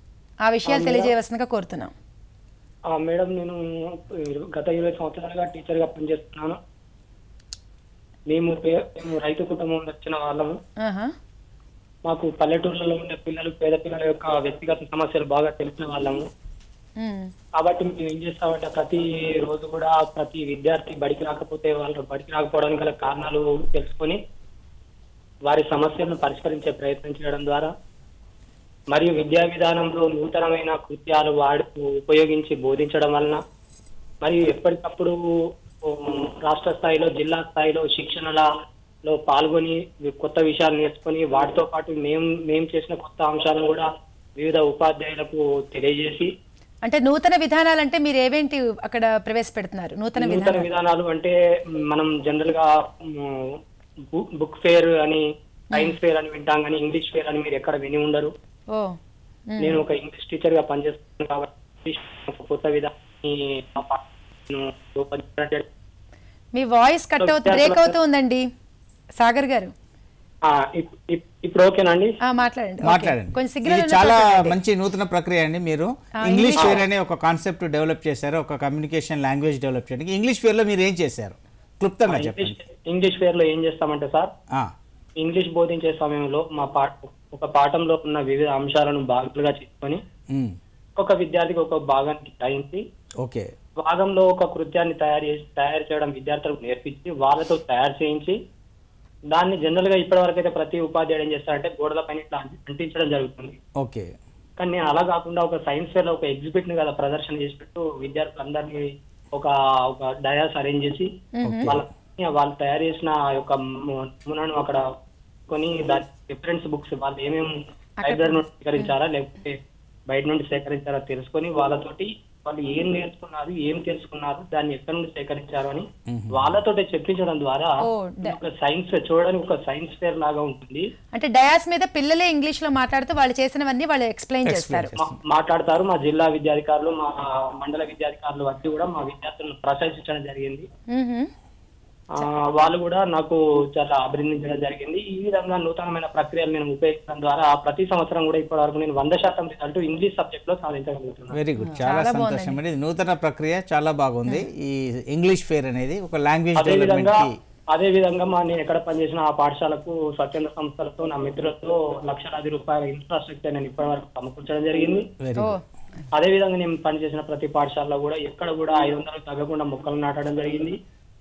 ఆ విషయాలు తెలియజేయవలసిందిగా కోరుతున్నాం ఆ, మేడం నేను ఇరు- గత ఇరవై సంవత్సరాలుగా టీచర్ గా పనిచేస్తున్నాను మేము పే- మేము రైతు కుటుంబం నుండి వచ్చిన వాళ్ళము ఆహా. మాకు పల్లెటూర్లలో ఉండే పిల్లలు పేద పిల్లల యొక్క వ్యక్తిగత సమస్యలు బాగా తెలిసిన వాళ్ళము ఉమ్. కాబట్టి మేము ఏం చేస్తామంటే ప్రతి రోజు కూడా ప్రతి విద్యార్థి బడికి రాకపోతే వాళ్ళు బడికి రాకపోవడానికి గల కారణాలు తెలుసుకొని వారి సమస్యలను పరిష్కరించే ప్రయత్నం చేయడం ద్వారా మరియు విద్యా విధానంలో నూతనమైన కృత్యాలు వాడు ఉపయోగించి బోధించడం వలన మరియు ఎప్పటికప్పుడు ఉమ్, రాష్ట్ర స్థాయిలో జిల్లా స్థాయిలో శిక్షణలలో పాల్గొని కొత్త విషయాలు నేర్చుకొని వాటితో పాటు మేము మేము చేసిన కొత్త అంశాలను కూడా వివిధ ఉపాధ్యాయులకు తెలియజేసి అంటే నూతన విధానాలు అంటే మీరు ఏవేంటి అక్కడ ప్రవేశపెడుతున్నారు నూతన నూతన విధానాలు విధానాలు అంటే మ్, మనం జనరల్ గా మ్, బు- బుక్ ఫేర్ అని సైన్స్ ఫేర్ అని వింటాం కానీ ఇంగ్లీష్ ఫేర్ అని మీరు ఎక్కడ విని ఉండరు ఓ నేను ఒక ఇంగ్లీష్ టీచర్ గా పనిచేస్తున్నాను కాబట్టి ఇంగ్లీష్ ఒక కొత్త విధానాన్ని మా పాఠశాలను రూపొందించడం జరిగింది. మీ వాయిస్ కట్ అవుతూ బ్రేక్ అవుతూ ఉందండి సాగర్ గారు ఆ, ఇప్- ఇప్- ఇప్పుడు ఓకేనండి ఆ, మాట్లాడండి ఓకే. మాట్లాడండి కొంచెం సిగ్నల్ ఇది చాలా మంచి నూతన ప్రక్రియ అండి మీరు ఇంగ్లీష్ ఫేర్ అనే ఒక కాన్సెప్ట్ డెవలప్ చేశారు ఒక కమ్యూనికేషన్ లాంగ్వేజ్ డెవలప్ చేయడానికి ఇంగ్లీష్ ఫేర్ లో మీరు ఏం చేశారు క్లుప్తంగా ఇంగ్లీష్ చెప్పండి ఇంగ్లీష్ ఫేర్ లో ఏం చేస్తామంటే సార్ ఆ, ఇంగ్లీష్ బోధించే సమయంలో మా పాఠ ఒక పాఠంలో ఉన్న వివిధ అంశాలను భాగాలుగా చేసుకొని ఉమ్, ఒక విద్యార్థికి ఒక భాగానికి కేటాయించి ఓకే భాగంలో ఒక కృత్యాన్ని తయారు చేసి తయారు చేయడం విద్యార్థులకు నేర్పించి వాళ్ళతో తయారు చేయించి దాన్ని జనరల్ గా ఇప్పటి వరకు అయితే ప్రతి ఉపాధ్యాయుడు ఏం చేస్తారంటే గోడల పైన ఇట్లా అంటి- అంటించడం జరుగుతుంది ఓకే కానీ నేను అలా కాకుండా ఒక సైన్స్ ఫేర్ లో ఒక ఎగ్జిబిట్ ని కదా ప్రదర్శన చేసినట్టు విద్యార్థులందరినీ ఒక ఒక డయాస్ అరేంజ్ చేసి వాళ్ళ వాళ్ళు తయారు చేసిన ఆ యొక్క ము- నమూనాను అక్కడ కొని దాని రిఫరెన్స్ బుక్స్ వాళ్ళు ఏమేమి లైబ్రరీ నుండి సేకరించారా లేకపోతే బయట నుండి సేకరించారా తెలుసుకొని వాళ్ళతోటి వాళ్ళు ఏం నేర్చుకున్నారు ఏం తెలుసుకున్నారు దాన్ని ఎక్కడి నుండి సేకరించారు అని వాళ్ళతో చెప్పించడం ద్వారా ఓ, డ- ఒక సైన్స్ చూడడానికి ఒక సైన్స్ ఫేర్ లాగా ఉంటుంది అంటే డయాస్ మీద పిల్లలే ఇంగ్లీష్ లో మాట్లాడుతూ వాళ్ళు చేసినవన్నీ వాళ్ళు ఎక్స్ప్లెయిన్ చేస్తారు మా- మాట్లాడతారు మా జిల్లా విద్యాధికారులు మా మండల విద్యాధికారులు వచ్చి కూడా మా విద్యార్థులను ప్రశంసించడం జరిగింది మ్మ్హమ్. ఆ, వాళ్ళు కూడా నాకు చాలా అభినందించడం జరిగింది ఈ విధంగా నూతనమైన ప్రక్రియలు నేను ఉపయోగించడం ద్వారా ప్రతి సంవత్సరం కూడా ఇప్పటి వరకు నేను వంద శాతం రిజల్ట్ ఇంగ్లీష్ సబ్జెక్ట్ లో సాధించగలుగుతున్నాను వెరీ గుడ్ చాలా సంతోషం అండి ఇది నూతన ప్రక్రియ చాలా బాగుంది ఈ ఇంగ్లీష్ ఫేర్ అనేది ఒక లాంగ్వేజ్ అదే విధంగా డెవలప్మెంట్ కి అదే విధంగా మా నేను ఎక్కడ పనిచేసిన ఆ పాఠశాలకు స్వచ్ఛంద సంస్థలతో నా మిత్రులతో లక్షలాది రూపాయల ఇన్ఫ్రాస్ట్రక్చర్ నేను ఇప్పటి వరకు సమకూర్చడం జరిగింది వెరీ ఓ గుడ్ అదే విధంగా నేను పనిచేసిన ప్రతి పాఠశాలలో కూడా ఎక్కడ కూడా ఐదు వందలకు తగ్గకుండా మొక్కలు నాటడం జరిగింది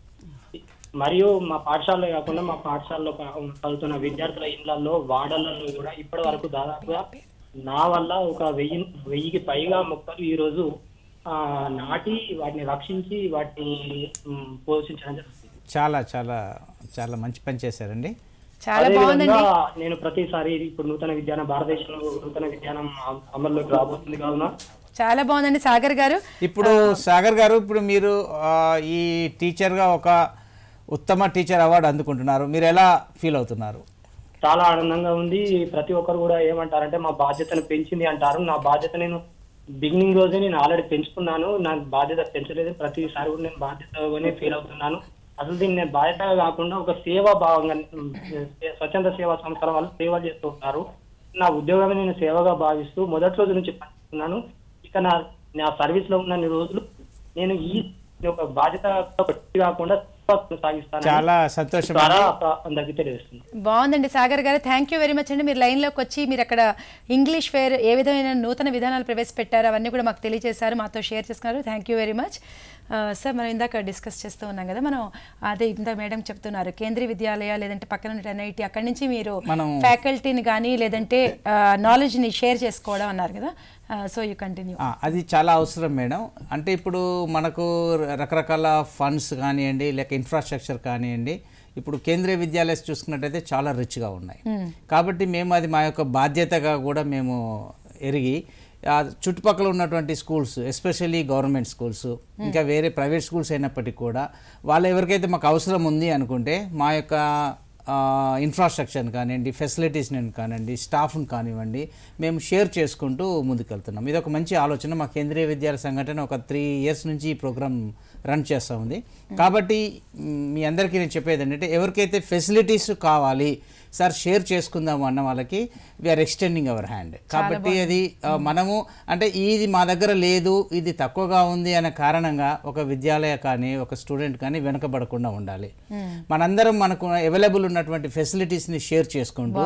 మరియు మా పాఠశాలలో కాకుండా మా పాఠశాలలో ప- చదువుతున్న విద్యార్థుల ఇళ్లలో వాడలలో కూడా ఇప్పటి వరకు దాదాపుగా నా వల్ల ఒక వెయ్యి వెయ్యికి పైగా మొక్కలు ఈ రోజు ఆ, నాటి వాటిని రక్షించి వాటిని మ్, పోషించడం జరుగుతుంది చాలా చాలా చాలా మంచి పని చేశారండి చాలా అదే బాగుందండి విధంగా నేను ప్రతిసారి ఇప్పుడు నూతన విజ్ఞానం భారతదేశంలో నూతన విజ్ఞానం అమ- అమల్లోకి రాబోతుంది కావున చాలా బాగుందండి సాగర్ గారు ఇప్పుడు సాగర్ గారు ఇప్పుడు మీరు ఆ, ఈ టీచర్గా ఒక ఉత్తమ టీచర్ అవార్డు అందుకుంటున్నారు మీరు ఎలా ఫీల్ అవుతున్నారు చాలా ఆనందంగా ఉంది ప్రతి ఒక్కరు కూడా ఏమంటారంటే మా బాధ్యతను పెంచింది అంటారు నా బాధ్యత నేను బిగినింగ్ రోజే నేను ఆల్రెడీ పెంచుకున్నాను నా బాధ్యత పెంచలేదు ప్రతిసారి కూడా నేను బాధ్యతగానే ఫీల్ అవుతున్నాను అసలు దీన్ని నేను బాధ్యతగా కాకుండా ఒక సేవా భావంగా ఉమ్, స్వచ్ఛంద సేవా సంస్థల వాళ్ళు సేవలు చేస్తూ ఉంటారు నా ఉద్యోగమే నేను సేవగా భావిస్తూ మొదటి రోజు నుంచి పనిచేస్తున్నాను ఇక నా నా సర్వీస్ లో ఉన్న రోజులు నేను ఈ ఒక బాధ్యత కాకుండా సేవ సాగిస్తాను చాలా సంతోషం ద్వారా అండి. అందరికీ తెలియజేస్తున్నాను బాగుందండి సాగర్ గారు థ్యాంక్ యూ వెరీ మచ్ అండి మీరు లైన్లోకి వచ్చి మీరు అక్కడ ఇంగ్లీష్ ఫేర్ ఏ విధమైన నూతన విధానాలు ప్రవేశపెట్టారు అవన్నీ కూడా మాకు తెలియజేశారు మాతో షేర్ చేసుకున్నారు thank you very much sir మనం ఇందాక డిస్కస్ చేస్తూ ఉన్నాం కదా మనం అదే ఇంత మేడం చెప్తున్నారు కేంద్రీయ విద్యాలయ లేదంటే పక్కన ఉన్న ఎన్ఐటి అక్కడి నుంచి మీరు మనం- ఫ్యాకల్టీని కానీ లేదంటే నాలెడ్జ్ని షేర్ చేసుకోవడం అన్నారు కదా సో యూ కంటిన్యూ ఆ, అది చాలా అవసరం మేడం అంటే ఇప్పుడు మనకు రకరకాల ఫండ్స్ కానివ్వండి లేక ఇన్ఫ్రాస్ట్రక్చర్ కానివ్వండి ఇప్పుడు కేంద్రీయ విద్యాలయాలు చూసుకున్నట్టయితే చాలా రిచ్గా ఉన్నాయి కాబట్టి మేము అది మా యొక్క బాధ్యతగా కూడా మేము ఎరిగి ఆ చుట్టుపక్కల ఉన్నటువంటి స్కూల్స్ ఎస్పెషల్లీ గవర్నమెంట్ స్కూల్స్ ఇంకా వేరే ప్రైవేట్ స్కూల్స్ అయినప్పటికీ కూడా వాళ్ళు ఎవరికైతే మాకు అవసరం ఉంది అనుకుంటే మా యొక్క ఇన్ఫ్రాస్ట్రక్చర్ని కానివ్వండి ఫెసిలిటీస్ని కానివ్వండి స్టాఫ్ని కానివ్వండి మేము షేర్ చేసుకుంటూ ముందుకెళ్తున్నాం ఇది ఒక మంచి ఆలోచన మా కేంద్రీయ విద్యాలయ సంఘటన ఒక త్రీ ఇయర్స్ నుంచి ఈ ప్రోగ్రామ్ రన్ చేస్తూ ఉంది కాబట్టి మ్, మీ అందరికీ నేను చెప్పేది ఏంటంటే ఎవరికైతే ఫెసిలిటీస్ కావాలి సార్ షేర్ చేసుకుందాము అన్న వాళ్ళకి వీఆర్ ఎక్స్టెండింగ్ అవర్ హ్యాండ్ కాబట్టి అది ఆ, మనము అంటే ఇది మా దగ్గర లేదు ఇది తక్కువగా ఉంది అనే కారణంగా ఒక విద్యాలయ కానీ ఒక స్టూడెంట్ కానీ వెనకబడకుండా ఉండాలి మనందరం మనకు అవైలబుల్ ఉన్నటువంటి ఫెసిలిటీస్ని షేర్ చేసుకుంటూ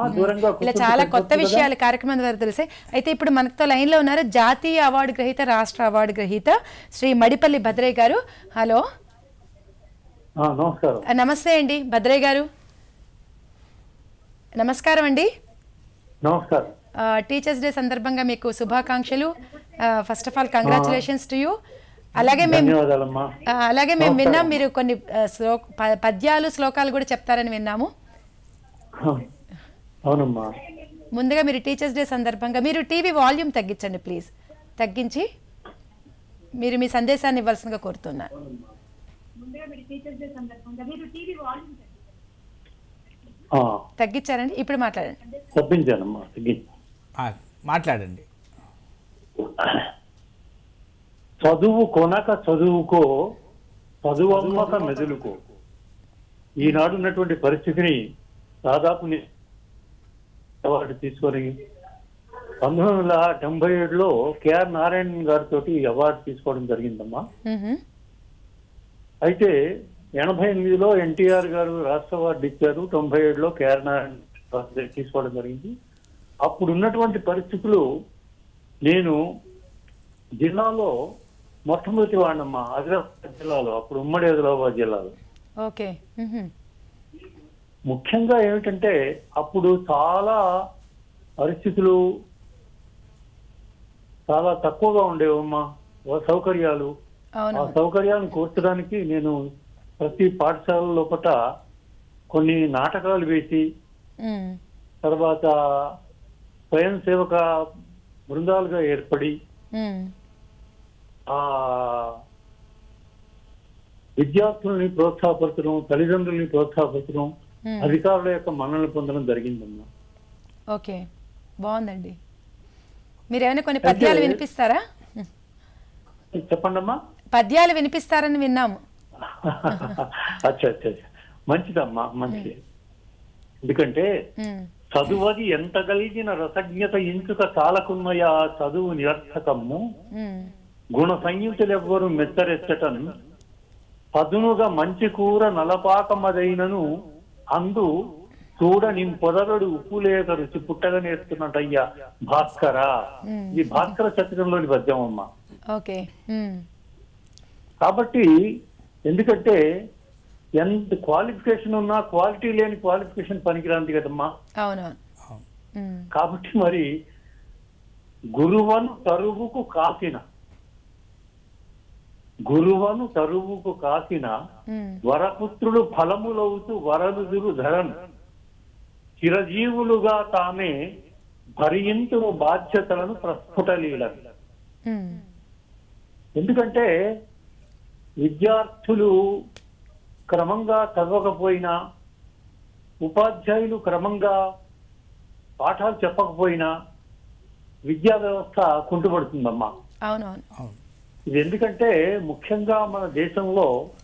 ఇలా చాలా కొత్త విషయాలు కార్యక్రమం ద్వారా తెలిసాయి అయితే ఇప్పుడు మనతో లైన్లో ఉన్నారు జాతీయ అవార్డు గ్రహీత రాష్ట్ర అవార్డు గ్రహీత శ్రీ మడిపల్లి భద్రయ్య గారు హలో నమస్కారం ఆ, నమస్తే అండి భద్రయ్య గారు నమస్కారం అండి నమస్కారం ఆ, టీచర్స్ డే సందర్భంగా మీకు శుభాకాంక్షలు first of all congratulations to you అలాగే మేము ధన్యవాదాలమ్మా ఆ, అలాగే మేము విన్నాం మీరు కొన్ని ఆ, శ్లో ప- పద్యాలు శ్లోకాలు కూడా చెప్తారని విన్నాము అవునమ్మా ముందుగా మీరు టీచర్స్ డే సందర్భంగా మీరు టీవీ వాల్యూమ్ తగ్గించండి ప్లీజ్ తగ్గించి మీరు మీ సందేశాన్ని ఇవ్వాల్సిందిగా కోరుతున్నాను ఆ, తగ్గించారండి ఇప్పుడు మాట్లాడండి తప్పించానమ్మా తగ్గించి ఆ, మాట్లాడండి చదువు కొనక చదువుకో చదువు అమ్మక మెదులుకో ఈనాడు ఉన్నటువంటి పరిస్థితిని దాదాపు ని- అవార్డు తీసుకొని పంతొమ్మిది వందల డెబ్బై ఏడులో కేఆర్ నారాయణ గారితో అవార్డు తీసుకోవడం జరిగిందమ్మా మ్హూ. అయితే ఎనభై ఎనిమిదిలో ఎన్టీఆర్ గారు రాష్ట్ర అవార్డు ఇచ్చారు తొంభై ఏడులో కేఆర్ నారాయణ గారు తీసుకోవడం జరిగింది అప్పుడు ఉన్నటువంటి పరిస్థితులు నేను జిల్లాలో మొట్టమొదటి వాడినమ్మా ఆదిలాబాద్ జిల్లాలో అప్పుడు ఉమ్మడి ఆదిలాబాద్ జిల్లాలో ఓకే మ్హూ. ముఖ్యంగా ఏమిటంటే అప్పుడు చాలా పరిస్థితులు చాలా తక్కువగా ఉండేవమ్మా ఓ సౌకర్యాలు అవును ఆ సౌకర్యాలను కూర్చడానికి నేను ప్రతి పాఠశాల లోపట కొన్ని నాటకాలు వేసి మ్. తర్వాత స్వయం సేవక బృందాలుగా ఏర్పడి మ్. ఆ విద్యార్థుల్ని ప్రోత్సాహపరచడం తల్లిదండ్రుల్ని ప్రోత్సాహపరచడం మ్మ్. అధికారుల యొక్క మన్నలు పొందడం జరిగిందమ్మా ఓకే బాగుందండి మీరు ఏమైనా కొన్ని పద్యాలు అయితే- వినిపిస్తారా చెప్పండమ్మా పద్యాలు వినిపిస్తారని విన్నాము అచ్చా అచ్చా అచ్చా. మంచిదమ్మా మంచిది ఎందుకంటే మ్మ్. చదువది ఎంత కలిగిన రసజ్ఞత ఇంచుక చాలకున్నయ ఆ చదువు నిరర్థకము మ్మ్. గుణ సంయుతులెవ్వరు మెత్తరెచ్చటం పదునుగా మంచి కూర నలపాకమదైనను అందు చూడ నిన్ పొదగడు ఉప్పు లేక రుచి పుట్టగా నేర్చుకున్నట్టయ్యా భాస్కర ఇది భాస్కర చక్రంలోని పద్యం అమ్మా ఓకే మ్మ్. కాబట్టి ఎందుకంటే ఎంత క్వాలిఫికేషన్ ఉన్నా క్వాలిటీ లేని క్వాలిఫికేషన్ పనికిరాంది కదమ్మా అవునవును మ్మ్. కాబట్టి మరి గురువను తరువుకు కాసిన గురువను తరువుకు కాసిన మ్మ్. వరపుత్రుడు ఫలములవుతూ వరలుదురు ధరన్ చిరజీవులుగా తామే భరింతు బాధ్యతలను ప్రస్ఫుటలీలను మ్మ్. ఎందుకంటే విద్యార్థులు క్రమంగా చదవకపోయినా ఉపాధ్యాయులు క్రమంగా పాఠాలు చెప్పకపోయినా విద్యా వ్యవస్థ కుంటుపడుతుందమ్మా అవునవును అవును ఇది ఎందుకంటే ముఖ్యంగా మన దేశంలో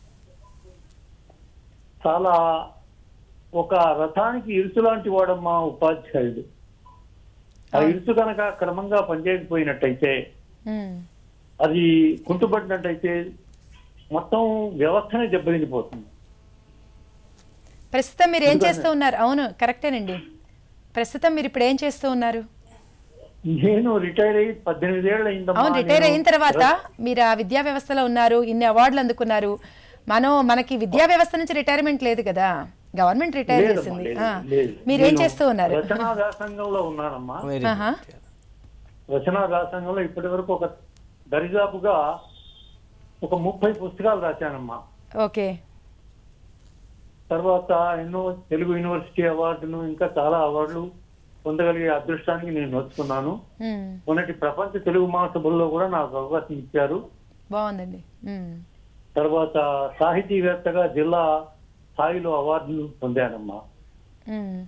చాలా ఒక రథానికి ఇరుసు లాంటి వాడమ్మా ఉపాధ్యాయుడు ఆ ఇరుసు కనుక క్రమంగా పనిచేయకపోయినట్టయితే మ్మ్. అది కుంటుపడినట్టయితే మొత్తం వ్యవస్థనే దెబ్బతినిపోతుంది ప్రస్తుతం మీరు ఏం చేస్తూ ఉన్నారు అవును కరెక్టేనండి ప్రస్తుతం మీరు ఇప్పుడు ఏం చేస్తూ ఉన్నారు నేను రిటైర్ అయ్యి పద్దెనిమిది ఏళ్ళు అయిందమ్మా అవును రిటైర్ నేను అయిన తర్వాత మీరు ఆ విద్యా వ్యవస్థలో ఉన్నారు ఇన్ని అవార్డులు అందుకున్నారు మనం మనకి విద్యా వ్యవస్థ నుంచి రిటైర్మెంట్ లేదు కదా గవర్నమెంట్ రిటైర్ లేదమ్మా, చేసింది లేదు, ఆ. లేదు. మీరు ఏం నేను చేస్తూ ఉన్నారు రచనా వ్యాసంగంలో ఉన్నానమ్మా వెరీ ఆహా. రచనా వ్యాసంగంలో ఇప్పటి వరకు ఒక దరిదాపుగా ఒక ముప్పై పుస్తకాలు రాశానమ్మా ఓకే తర్వాత ఎన్నో తెలుగు యూనివర్సిటీ అవార్డును ఇంకా చాలా అవార్డులు పొందగలిగే అదృష్టానికి నేను నోచుకున్నాను మ్మ్. మొన్నటి ప్రపంచ తెలుగు మహాసభల్లో కూడా నాకు అవకాశం ఇచ్చారు బాగుందండి మ్మ్. తర్వాత సాహితీవేత్తగా జిల్లా స్థాయిలో అవార్డులు పొందానమ్మా మ్మ్.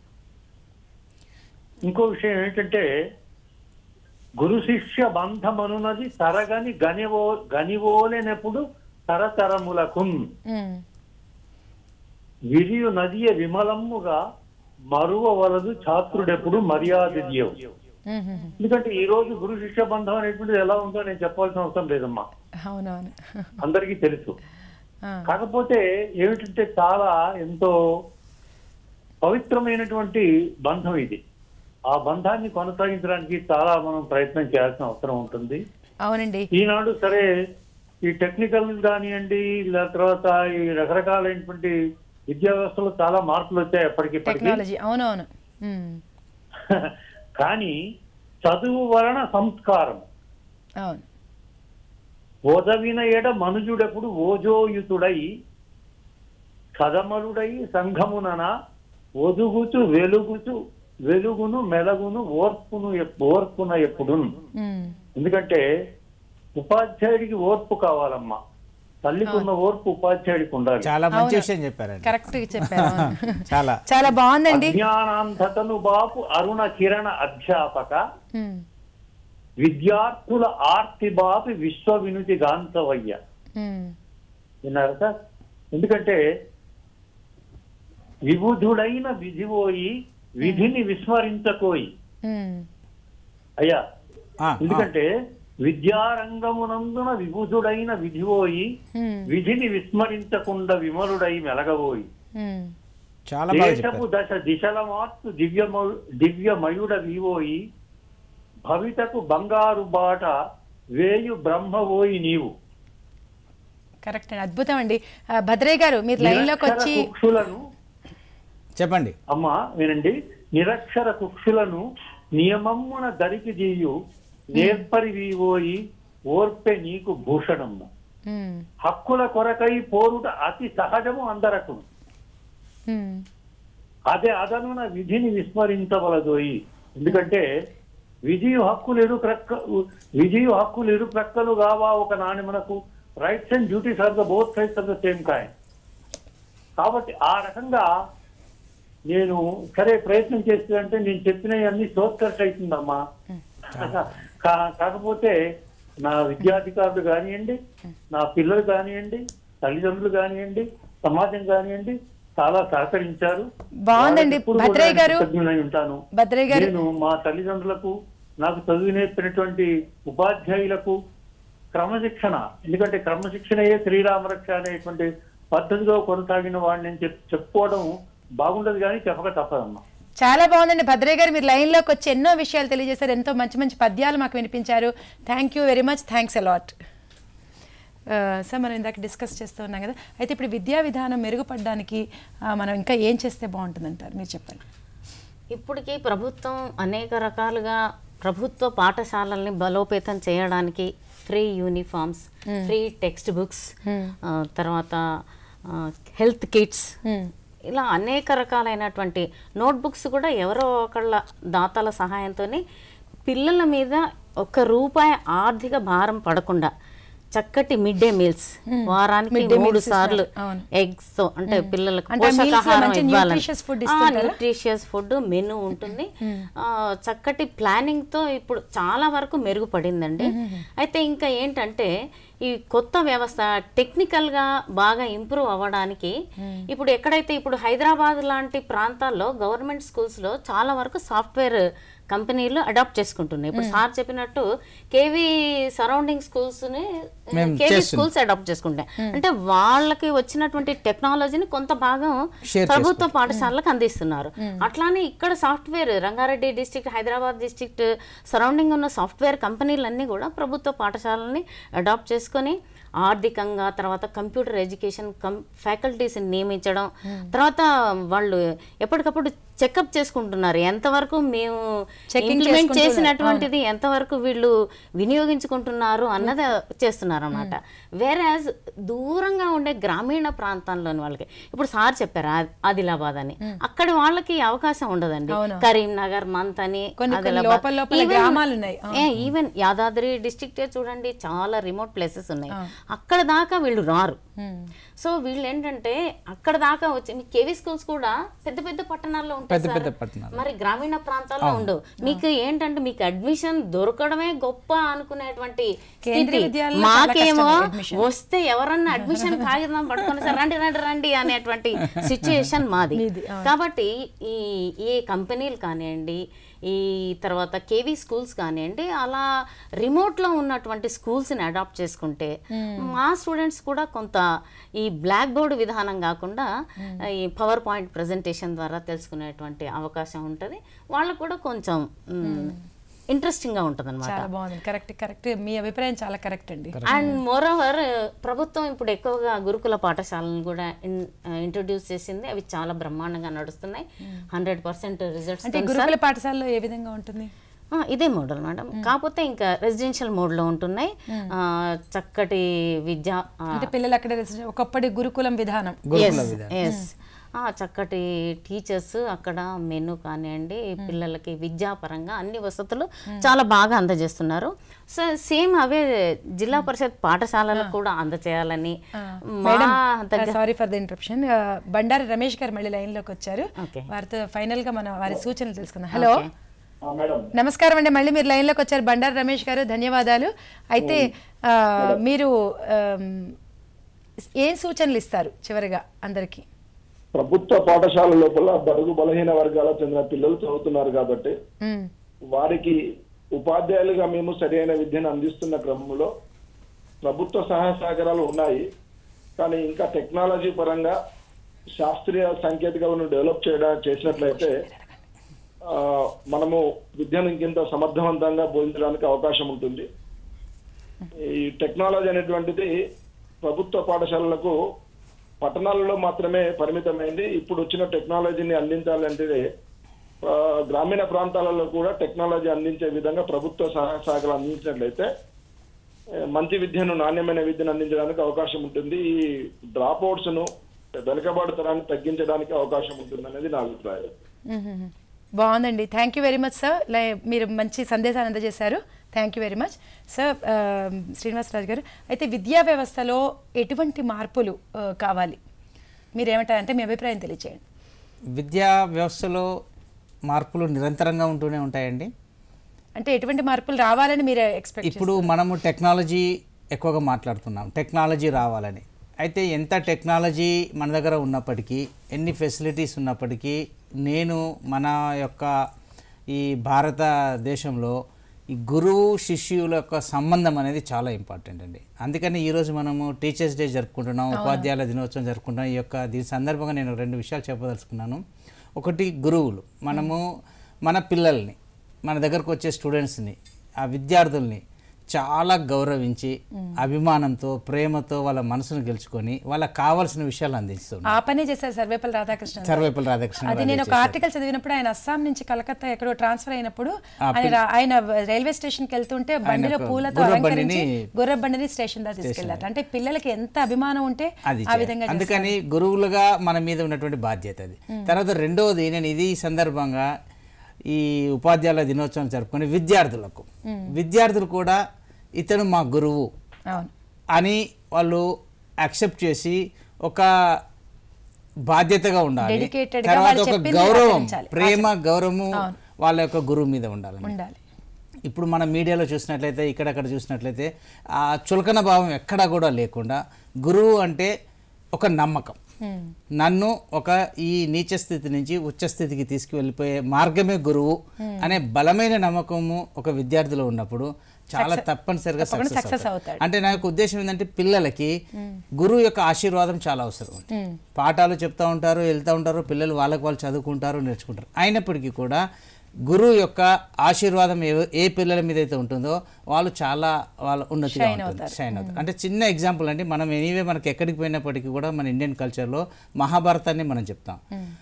ఇంకో విషయం ఏంటంటే గురు శిష్య బంధమనున్నది తరగని గనివో గనివోలెనప్పుడు తరతరములకు మ్మ్. విరియు నదియ విమలమ్ముగా మరువవలదు ఛాత్రుడెప్పుడు మర్యాద మ్మ్. మ్మ్. ఎందుకంటే ఈ రోజు గురు శిష్య బంధం అనేటువంటిది ఎలా ఉందో నేను చెప్పాల్సిన అవసరం లేదమ్మా అవునవును అందరికీ తెలుసు ఆ. కాకపోతే ఏమిటంటే చాలా ఎంతో పవిత్రమైనటువంటి బంధం ఇది ఆ బంధాన్ని కొనసాగించడానికి చాలా మనం ప్రయత్నం చేయాల్సిన అవసరం ఉంటుంది అవునండి ఈనాడు సరే ఈ టెక్నికల్ కానివ్వండి ఇలా తర్వాత ఈ రకరకాలైనటువంటి విద్యా వ్యవస్థలో చాలా మార్పులు వచ్చాయి ఎప్పటికిప్పటికీ టెక్నాలజీ అవునవును మ్మ్. కానీ చదువు వలన సంస్కారం అవును ఓదవిన ఎడ మనుజుడెప్పుడు ఓజోయుతుడై కదమరుడై సంఘమునన ఒదుగుచు వెలుగుచు వెలుగును మెలగును ఓర్పును ఎప్- ఓర్పున ఎప్పుడు మ్మ్. ఎందుకంటే ఉపాధ్యాయుడికి ఓర్పు కావాలమ్మా తల్లికున్న ఓర్పు ఉపాధ్యాయుడికి ఉండాలి చాలా మంచి అవును. విషయం చెప్పారండి కరెక్ట్ గా చెప్పారు అవును. చాలా చాలా బాగుందండి అజ్ఞానాంధతను బాపు అరుణ కిరణ అధ్యాపక మ్మ్. విద్యార్థుల ఆర్తి బాపి విశ్వ వినుతి గాంచవయ్య మ్మ్. విన్నారు సార్ ఎందుకంటే విబుధుడైన విధిపోయి విధిని విస్మరించకోయి మ్మ్. అయ్యా ఆ, ఆ. ఎందుకంటే విద్యారంగమునందున విబుధుడైన విధిపోయి మ్మ్. విధిని విస్మరించకుండా విమలుడై మెలగబోయి మ్మ్. చాలా బాగా దేశపు చెప్పారు దశ దిశల మార్చు దివ్యమ దివ్యమయుడ వివోయి భవితకు బంగారు బాట వేయు బ్రహ్మవోయి నీవు కరెక్ట్ అండి అద్భుతం అండి ఆ, భద్రయ్య గారు మీరు లైన్లోకి నిరక్షర వచ్చి కుక్షులను చెప్పండి అమ్మా వినండి నిరక్షర కుక్షులను నియమమ్మున దరికి దీయు నేర్పరి వివోయి ఓర్పె నీకు భూషణమ్మ మ్మ్. హక్కుల కొరకై పోరుట అతి సహజము అందరకు మ్మ్. అదే అదనున విధిని విస్మరించవలదోయి ఎందుకంటే విజయ హక్కులు ఇరు ప్రక్క విజయ హక్కులు ఇరు ప్రక్కలు కావా ఒక నాణ్యమనకు rights and duties are the both sides of the same coin కాబట్టి ఆ రకంగా నేను సరే ప్రయత్నం చేస్తుందంటే నేను చెప్పినవన్నీ సోత్కర్ష అవుతుందమ్మా కా- కాకపోతే నా విద్యాధికారులు కానివ్వండి నా పిల్లలు కానివ్వండి తల్లిదండ్రులు కానివ్వండి సమాజం కానివ్వండి చాలా సహకరించారు బాగుందండి. వాళ్ళకి ఎప్పుడు భద్రయ్య కూడా గారు- కృతజ్ఞుడై ఉంటాను భద్రయ్య గారు- నేను మా తల్లిదండ్రులకు నాకు చదువు నేర్పినటువంటి ఉపాధ్యాయులకు క్రమశిక్షణ ఎందుకంటే క్రమశిక్షణయే శ్రీరామరక్ష అనేటువంటి పద్ధతిలో కొనసాగిన వాడిని అని చెప్పి చెప్పుకోవడం బాగుండదు కానీ చెప్పక తప్పదమ్మా చాలా బాగుందండి భద్రయ్య గారు మీరు లైన్లోకి వచ్చి ఎన్నో విషయాలు తెలియజేశారు ఎంతో మంచి మంచి పద్యాలు మాకు వినిపించారు thank you very much thanks a lot sir మనం ఇందాక డిస్కస్ చేస్తూ ఉన్నాం కదా అయితే ఇప్పుడు విద్యా విధానం మెరుగుపడడానికి ఆ, మనం ఇంకా ఏం చేస్తే బాగుంటుందంటారు మీరు చెప్పండి ఇప్పటికీ ప్రభుత్వం అనేక రకాలుగా ప్రభుత్వ పాఠశాలల్ని బలోపేతం చేయడానికి free uniforms free text books తర్వాత హెల్త్ కిట్స్ ఇలా అనేక రకాలైనటువంటి నోట్బుక్స్ కూడా ఎవరో ఒకళ్ళ దాతల సహాయంతోనే పిల్లల మీద ఒక్క రూపాయి ఆర్థిక భారం పడకుండా చక్కటి మిడ్ డే మీల్స్ వారానికి Midday మూడు meals సార్లు ఇస్తారు. అవును. ఎగ్స్ తో అంటే పిల్లలకు అంటే ఆ meals లో పోషకాహారం మంచి ఇవ్వాలని nutritious food ఇస్తుంటారా? న్యూట్రిషియస్ ఫుడ్ మెను ఉంటుంది ఆ, చక్కటి ప్లానింగ్ తో ఇప్పుడు చాలా వరకు మెరుగుపడిందండి అయితే ఇంకా ఏంటంటే ఈ కొత్త వ్యవస్థ టెక్నికల్ గా బాగా ఇంప్రూవ్ అవ్వడానికి ఇప్పుడు ఎక్కడైతే ఇప్పుడు హైదరాబాద్ లాంటి ప్రాంతాల్లో గవర్నమెంట్ స్కూల్స్ లో చాలా వరకు సాఫ్ట్వేర్ కంపెనీలు అడాప్ట్ చేసుకుంటున్నాయి ఇప్పుడు సార్ చెప్పినట్టు కేవీ సరౌండింగ్ స్కూల్స్ ని మేము కేవీ చేస్తున్నాం. స్కూల్స్ అడాప్ట్ చేసుకుంటాయి అంటే వాళ్ళకి వచ్చినటువంటి టెక్నాలజీని కొంత భాగం Share ప్రభుత్వ పాఠశాలకు అందిస్తున్నారు అట్లానే ఇక్కడ software Rangareddy district Hyderabad district surrounding ఉన్న సాఫ్ట్వేర్ కంపెనీలన్నీ కూడా ప్రభుత్వ పాఠశాలని అడాప్ట్ చేసుకొని ఆర్థికంగా తర్వాత కంప్యూటర్ ఎడ్యుకేషన్ కం ఫ్యాకల్టీస్ని నియమించడం తర్వాత వాళ్ళు ఎప్పటికప్పుడు చెకప్ చేసుకుంటున్నారు ఎంతవరకు మేము Checking ఇంప్లిమెంట్ చేసుకుంటున్నారు. చేసినటువంటిది ఎంతవరకు వీళ్ళు వినియోగించుకుంటున్నారు అన్నది చేస్తున్నారు అనమాట వేరాజ్ దూరంగా ఉండే గ్రామీణ ప్రాంతాల్లోని వాళ్ళకి ఇప్పుడు సార్ చెప్పారు ఆ- ఆదిలాబాద్ అని అక్కడ వాళ్ళకి అవకాశం ఉండదండి అవును. కరీంనగర్ మంత్ అని కొన్ని కొన్ని ఆదిలాబాద్. లోపల లోపల Even- గ్రామాలు ఉన్నాయి. ఆ. ఏ, ఈవెన్ యాదాద్రి డిస్ట్రిక్టే చూడండి చాలా రిమోట్ ప్లేసెస్ ఉన్నాయి అక్కడ దాకా వీళ్ళు రారు సో వీళ్ళు ఏంటంటే అక్కడ దాకా వచ్చి మీ కేవీ స్కూల్స్ కూడా పెద్ద పెద్ద పట్టణాల్లో ఉంటాయి పెద్ద సార్. పెద్ద పట్టణాలు. మరి గ్రామీణ ప్రాంతాల్లో ఉండవు మీకు ఏంటంటే మీకు అడ్మిషన్ దొరకడమే గొప్ప అనుకునేటువంటి కేంద్రీయ స్థితి. విద్యాలయాల్లో చాలా మాకేమో కష్టం admission. వస్తే ఎవరన్నా అడ్మిషన్ కాగితం పట్టుకొని సార్ రండి రండి రండి అనేటువంటి సిచ్యుయేషన్ మాది మీది, అవును. కాబట్టి ఈ ఏ కంపెనీలు కానివ్వండి ఈ తర్వాత కేవీ స్కూల్స్ కానివ్వండి అలా రిమోట్లో ఉన్నటువంటి స్కూల్స్ని అడాప్ట్ చేసుకుంటే మా స్టూడెంట్స్ కూడా కొంత ఈ బ్లాక్ బోర్డ్ విధానం కాకుండా ఈ పవర్ పాయింట్ ప్రజెంటేషన్ ద్వారా తెలుసుకునేటువంటి అవకాశం ఉంటుంది వాళ్ళకు కూడా కొంచెం ఇంట్రెస్టింగ్గా ఉంటుంది చాలా బాగుంది కరెక్ట్ కరెక్ట్ మీ అభిప్రాయం చాలా కరెక్ట్ అండి అండ్ మోరోవర్ ప్రభుత్వం ఇప్పుడు ఎక్కువగా గురుకుల పాఠశాలను కూడా ఇంట్రొడ్యూస్ చేసింది అవి చాలా బ్రహ్మాండంగా నడుస్తున్నాయి హండ్రెడ్ పర్సెంట్ అంటే రిజల్ట్స్ గురుకుల పాఠశాలలో ఏ విధంగా ఉంటుంది ఇదే మోడల్ మేడం కాకపోతే ఇంకా రెసిడెన్షియల్ మోడ్లో ఉంటున్నాయి ఆ, చక్కటి విద్య ఆ, అంటే పిల్లలు అక్కడ రెసిడెన్- ఒకప్పటి గురుకులం విధానం గురుకుల yes, విధానం yes. ఆ, చక్కటి టీచర్స్ అక్కడ మెను కానివ్వండి పిల్లలకి విద్యాపరంగా అన్ని వసతులు చాలా బాగా అందజేస్తున్నారు సో సేమ్ అవే జిల్లా పరిషత్ పాఠశాలలకు కూడా అందచేయాలని మా మేడం దగ్గర sorry for the interruption Bandari Ramesh garu మళ్ళీ లైన్ లోకి వచ్చారు Okay. వారితో ఫైనల్ గా మనం వారి సూచనలు తెలుసుకుందాం హలో Okay. ఆ, మేడం నమస్కారం అండి మళ్ళీ మీరు లైన్ లోకి వచ్చారు బండారి రమేష్ గారు ధన్యవాదాలు అయితే ఆ, మీరు ఆమ్, ఏం సూచనలు ఇస్తారు చివరిగా అందరికి ప్రభుత్వ పాఠశాల లోపల బడుగు బలహీన వర్గాల చెందిన పిల్లలు చదువుతున్నారు కాబట్టి వారికి ఉపాధ్యాయులుగా మేము సరైన విద్యను అందిస్తున్న క్రమంలో ప్రభుత్వ సహాయ సహకారాలు ఉన్నాయి కానీ ఇంకా టెక్నాలజీ పరంగా శాస్త్రీయ సాంకేతికలను డెవలప్ చేయడం చేసినట్లయితే ఆ, మనము విద్యను ఇంకింత సమర్థవంతంగా బోధించడానికి అవకాశం ఉంటుంది ఈ టెక్నాలజీ అనేటువంటిది ప్రభుత్వ పాఠశాలలకు పట్టణాలలో మాత్రమే పరిమితమైంది ఇప్పుడు వచ్చిన టెక్నాలజీని అందించాలంటే ఆ, గ్రామీణ ప్రాంతాలలో కూడా టెక్నాలజీ అందించే విధంగా ప్రభుత్వ సహాయ సహకారాలు అందించినట్లయితే ఏ, మంచి విద్యను నాణ్యమైన విద్యను అందించడానికి అవకాశం ఉంటుంది ఈ డ్రాప్ అవుట్స్ ను వెనుకబాటుతనాన్ని తగ్గించడానికి అవకాశం ఉంటుంది అనేది నా అభిప్రాయం బాగుందండి thank you very much sir మీరు మంచి సందేశాన్ని అందజేశారు thank you very much sir Srinivasaraju garu అయితే విద్యా వ్యవస్థలో ఎటువంటి మార్పులు ఆ, కావాలి మీరేమంటారంటే మీ అభిప్రాయం తెలియచేయండి విద్యా వ్యవస్థలో మార్పులు నిరంతరంగా ఉంటూనే ఉంటాయండి అంటే ఎటువంటి మార్పులు రావాలని మీరు ఎక్స్పెక్ట్ ఇప్పుడు మనము టెక్నాలజీ ఎక్కువగా మాట్లాడుతున్నాం టెక్నాలజీ రావాలని అయితే ఎంత టెక్నాలజీ మన దగ్గర ఉన్నప్పటికీ ఎన్ని ఫెసిలిటీస్ ఉన్నప్పటికీ నేను మన యొక్క ఈ భారతదేశంలో ఈ గురువు శిష్యుల యొక్క సంబంధం అనేది చాలా ఇంపార్టెంట్ అండి అందుకని ఈరోజు మనము టీచర్స్ డే జరుపుకుంటున్నాం ఉపాధ్యాయుల దినోత్సవం జరుపుకుంటున్నాం ఈ యొక్క దీని సందర్భంగా నేను రెండు విషయాలు చెప్పదలుచుకున్నాను ఒకటి గురువులు మనము మన పిల్లల్ని మన దగ్గరకు వచ్చే స్టూడెంట్స్ని ఆ విద్యార్థుల్ని చాలా గౌరవించి అభిమానంతో ప్రేమతో వాళ్ళ మనసును గెలుచుకొని వాళ్ళకి కావాల్సిన విషయాలు అందిస్తుంది ఆ పనే చేశారు సర్వేపల్లి రాధాకృష్ణ గారు. సర్వేపల్లి రాధాకృష్ణ అది గారు నేను ఒక ఆర్టికల్ చదివినప్పుడు ఆయన అస్సాం నుంచి కలకత్తా ఎక్కడో ట్రాన్స్ఫర్ అయినప్పుడు ఆయన రా- ఆయన రైల్వే స్టేషన్ కి వెళ్తుంటే బండిలో ఒక పూలతో గుర్ర అలంకరించి బండిని గుర్ర బండిని స్టేషన్ దాకా తీసుకెళ్లారు అంటే పిల్లలకి ఎంత అభిమానం ఉంటే అది ఆ చేయాలి. విధంగా అందుకని గురువులుగా మన మీద ఉన్నటువంటి బాధ్యత అది తర్వాత రెండవది నేను ఇది ఈ సందర్భంగా ఈ ఉపాధ్యాయుల దినోత్సవం జరుపుకొని విద్యార్థులకు విద్యార్థులు కూడా ఇతను మా గురువు అవును అని వాళ్ళు యాక్సెప్ట్ చేసి ఒక బాధ్యతగా ఉండాలి Dedicated గా తర్వాత వాళ్ళు ఒక చెప్పింది గౌరవం ఆచరించాలి. ప్రేమ గౌరవము వాళ్ళ యొక్క గురువు మీద ఉండాలి ఉండాలి ఇప్పుడు మన మీడియాలో చూసినట్లయితే ఇక్కడక్కడ చూసినట్లయితే ఆ చులకన భావం ఎక్కడా కూడా లేకుండా గురువు అంటే ఒక నమ్మకం నన్ను ఒక ఈ నీచ స్థితి నుంచి ఉచ్చ స్థితికి తీసుకువెళ్ళిపోయే మార్గమే గురువు అనే బలమైన నమ్మకము ఒక విద్యార్థిలో ఉన్నప్పుడు చాలా తప్పనిసరిగా తప్పకుండా సక్సెస్ success అవుతాడు అవుతాడు. అంటే నా యొక్క ఉద్దేశం ఏంటంటే పిల్లలకి గురువు యొక్క ఆశీర్వాదం చాలా అవసరం ఉంది పాఠాలు చెప్తా ఉంటారు వెళ్తూ ఉంటారు పిల్లలు వాళ్ళకి వాళ్ళు చదువుకుంటారు నేర్చుకుంటారు అయినప్పటికీ కూడా గురువు యొక్క ఆశీర్వాదం ఏ ఏ పిల్లల మీద అయితే ఉంటుందో వాళ్ళు చాలా వాళ్ళ ఉన్నతిగా ఉంటుంది షైన్ అవుతారు అంటే చిన్న ఎగ్జాంపుల్ అంటే మనం ఎనీవే మనకి ఎక్కడికి పోయినప్పటికీ కూడా మన ఇండియన్ కల్చర్లో మహాభారతాన్ని మనం చెప్తాం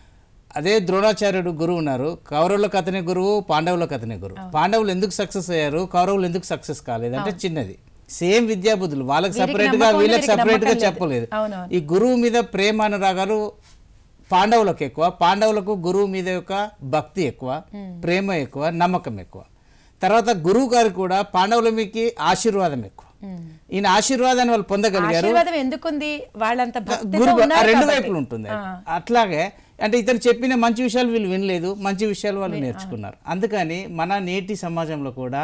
అదే ద్రోణాచార్యుడు గురువు ఉన్నారు కౌరవులకు అతనే గురువు పాండవులకు అతనే గురువు పాండవులు ఎందుకు సక్సెస్ అయ్యారు కౌరవులు ఎందుకు సక్సెస్ కాలేదు అంటే చిన్నది సేమ్ విద్యాబుద్ధులు వాళ్ళకి వీరికి సపరేట్ గా నమ్మకం ఉంది, వీళ్ళకి వీరికి సపరేట్ గా నమ్మకం లేదు. చెప్పలేదు అవునవును. ఈ గురువు మీద ప్రేమ అనురాగాలు పాండవులకు ఎక్కువ పాండవులకు గురువు మీద యొక్క భక్తి ఎక్కువ ప్రేమ ఎక్కువ నమ్మకం ఎక్కువ తర్వాత గురువు గారు కూడా పాండవుల మీకు ఆశీర్వాదం ఎక్కువ ఈయన ఆశీర్వాదాన్ని వాళ్ళు పొందగలిగారు ఆశీర్వాదం ఎందుకుంది వాళ్ళంత భక్తితో గురు ఆ ఉన్నారు రెండు కాబట్టి. వైపులు ఉంటుంది అట్లాగే అంటే ఇతను చెప్పిన మంచి విషయాలు వీళ్ళు వినలేదు మంచి విషయాలు వాళ్ళు నేర్చుకున్నారు అందుకని మన నేటి సమాజంలో కూడా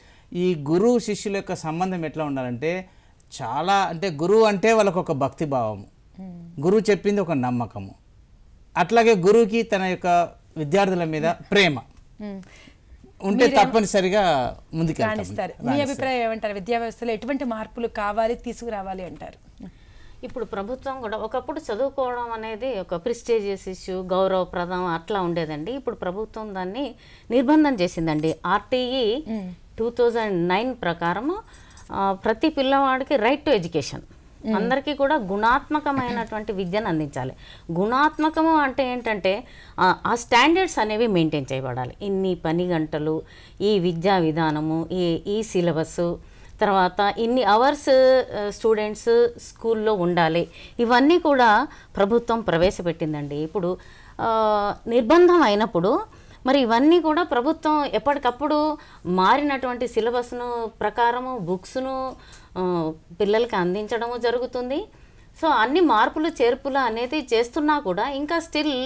ఈ గురువు శిష్యుల యొక్క సంబంధం ఎట్లా ఉండాలంటే చాలా అంటే గురువు అంటే వాళ్ళకు ఒక భక్తి భావము గురువు చెప్పింది ఒక నమ్మకము అట్లాగే గురువుకి తన యొక్క విద్యార్థుల మీద ప్రేమ ఉమ్. ఉంటే తప్పనిసరిగా ముందుకెళ్తాం రాణిస్తారు మీ అభిప్రాయం ఏమంటారు విద్యా వ్యవస్థలో ఎటువంటి మార్పులు కావాలి తీసుకురావాలి అంటారు ఇప్పుడు ప్రభుత్వం కూడా ఒకప్పుడు చదువుకోవడం అనేది ఒక ప్రిస్టేజియస్ ఇష్యూ గౌరవప్రదం అట్లా ఉండేదండి ఇప్పుడు ప్రభుత్వం దాన్ని నిర్బంధం చేసిందండి ఆర్టీఈ టూ థౌజండ్ నైన్ ప్రకారము ఆ, ప్రతి పిల్లవాడికి రైట్ టు ఎడ్యుకేషన్ అందరికీ కూడా గుణాత్మకమైనటువంటి విద్యను అందించాలి గుణాత్మకము అంటే ఏంటంటే ఆ, ఆ స్టాండర్డ్స్ అనేవి మెయింటైన్ చేయబడాలి ఇన్ని పని గంటలు ఈ విద్యా విధానము ఈ ఈ సిలబస్ తర్వాత ఇన్ని అవర్స్ స్టూడెంట్స్ స్కూల్లో ఉండాలి ఇవన్నీ కూడా ప్రభుత్వం ప్రవేశపెట్టిందండి ఇప్పుడు ఆ, నిర్బంధం అయినప్పుడు మరి ఇవన్నీ కూడా ప్రభుత్వం ఎప్పటికప్పుడు మారినటువంటి సిలబస్ను ప్రకారము బుక్స్ను ఆ, పిల్లలకి అందించడము జరుగుతుంది సో అన్ని మార్పులు చేర్పులు అనేది చేస్తున్నా కూడా ఇంకా స్టిల్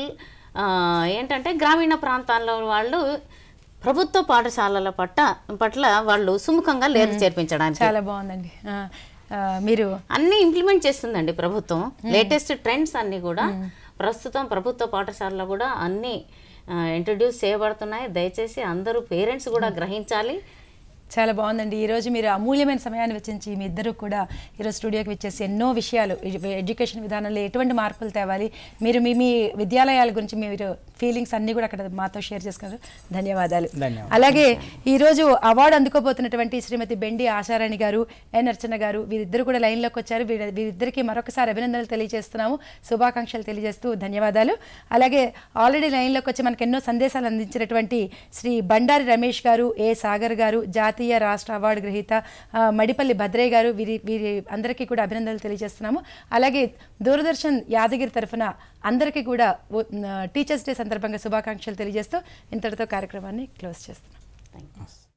ఏంటంటే గ్రామీణ ప్రాంతాల్లో వాళ్ళు ప్రభుత్వ పాఠశాలల పట్ల పట్ల వాళ్ళు సుముఖంగా లేదు చేర్పించడానికి చాలా బాగుందండి ఆ, ఆ, మీరు అన్ని ఇంప్లిమెంట్ చేస్తుందండి ప్రభుత్వం లేటెస్ట్ ట్రెండ్స్ అన్ని కూడా ప్రస్తుతం ప్రభుత్వ పాఠశాలలో కూడా అన్ని ఇంట్రడ్యూస్ చేయబడుతున్నాయి దయచేసి అందరూ పేరెంట్స్ కూడా గ్రహించాలి చాలా బాగుందండి ఈరోజు మీరు అమూల్యమైన సమయాన్ని వెచ్చించి మీ ఇద్దరు కూడా ఈరోజు స్టూడియోకి వచ్చేసి ఎన్నో విషయాలు ఎడ్యు- ఎడ్యుకేషన్ విధానంలో ఎటువంటి మార్పులు తేవాలి మీరు మీ మీ విద్యాలయాల గురించి మీరు ఫీలింగ్స్ అన్నీ కూడా అక్కడ మాతో షేర్ చేసుకున్నారు ధన్యవాదాలు ధన్యవాదాలు. అలాగే ఈరోజు అవార్డు అందుకోబోతున్నటువంటి శ్రీమతి బెండి ఆశారాణి గారు ఎన్ అర్చన గారు వీరిద్దరు కూడా లైన్లోకి వచ్చారు వీరి- వీరిద్దరికి మరొకసారి అభినందనలు తెలియజేస్తున్నాము శుభాకాంక్షలు తెలియజేస్తూ ధన్యవాదాలు అలాగే ఆల్రెడీ లైన్లోకి వచ్చి మనకు ఎన్నో సందేశాలు అందించినటువంటి శ్రీ బండారి రమేష్ గారు ఏ సాగర్ గారు జాతీయ జాతీయ రాష్ట్ర అవార్డు గ్రహీత ఆ, మడిపల్లి భద్రయ్య గారు వీరి వీరి అందరికీ కూడా అభినందనలు తెలియజేస్తున్నాము అలాగే దూరదర్శన్ యాదగిరి తరఫున అందరికీ కూడా ఓ- టీచర్స్ డే సందర్భంగా శుభాకాంక్షలు తెలియజేస్తూ ఇంతటితో కార్యక్రమాన్ని క్లోజ్ చేస్తున్నాం థ్యాంక్ యూ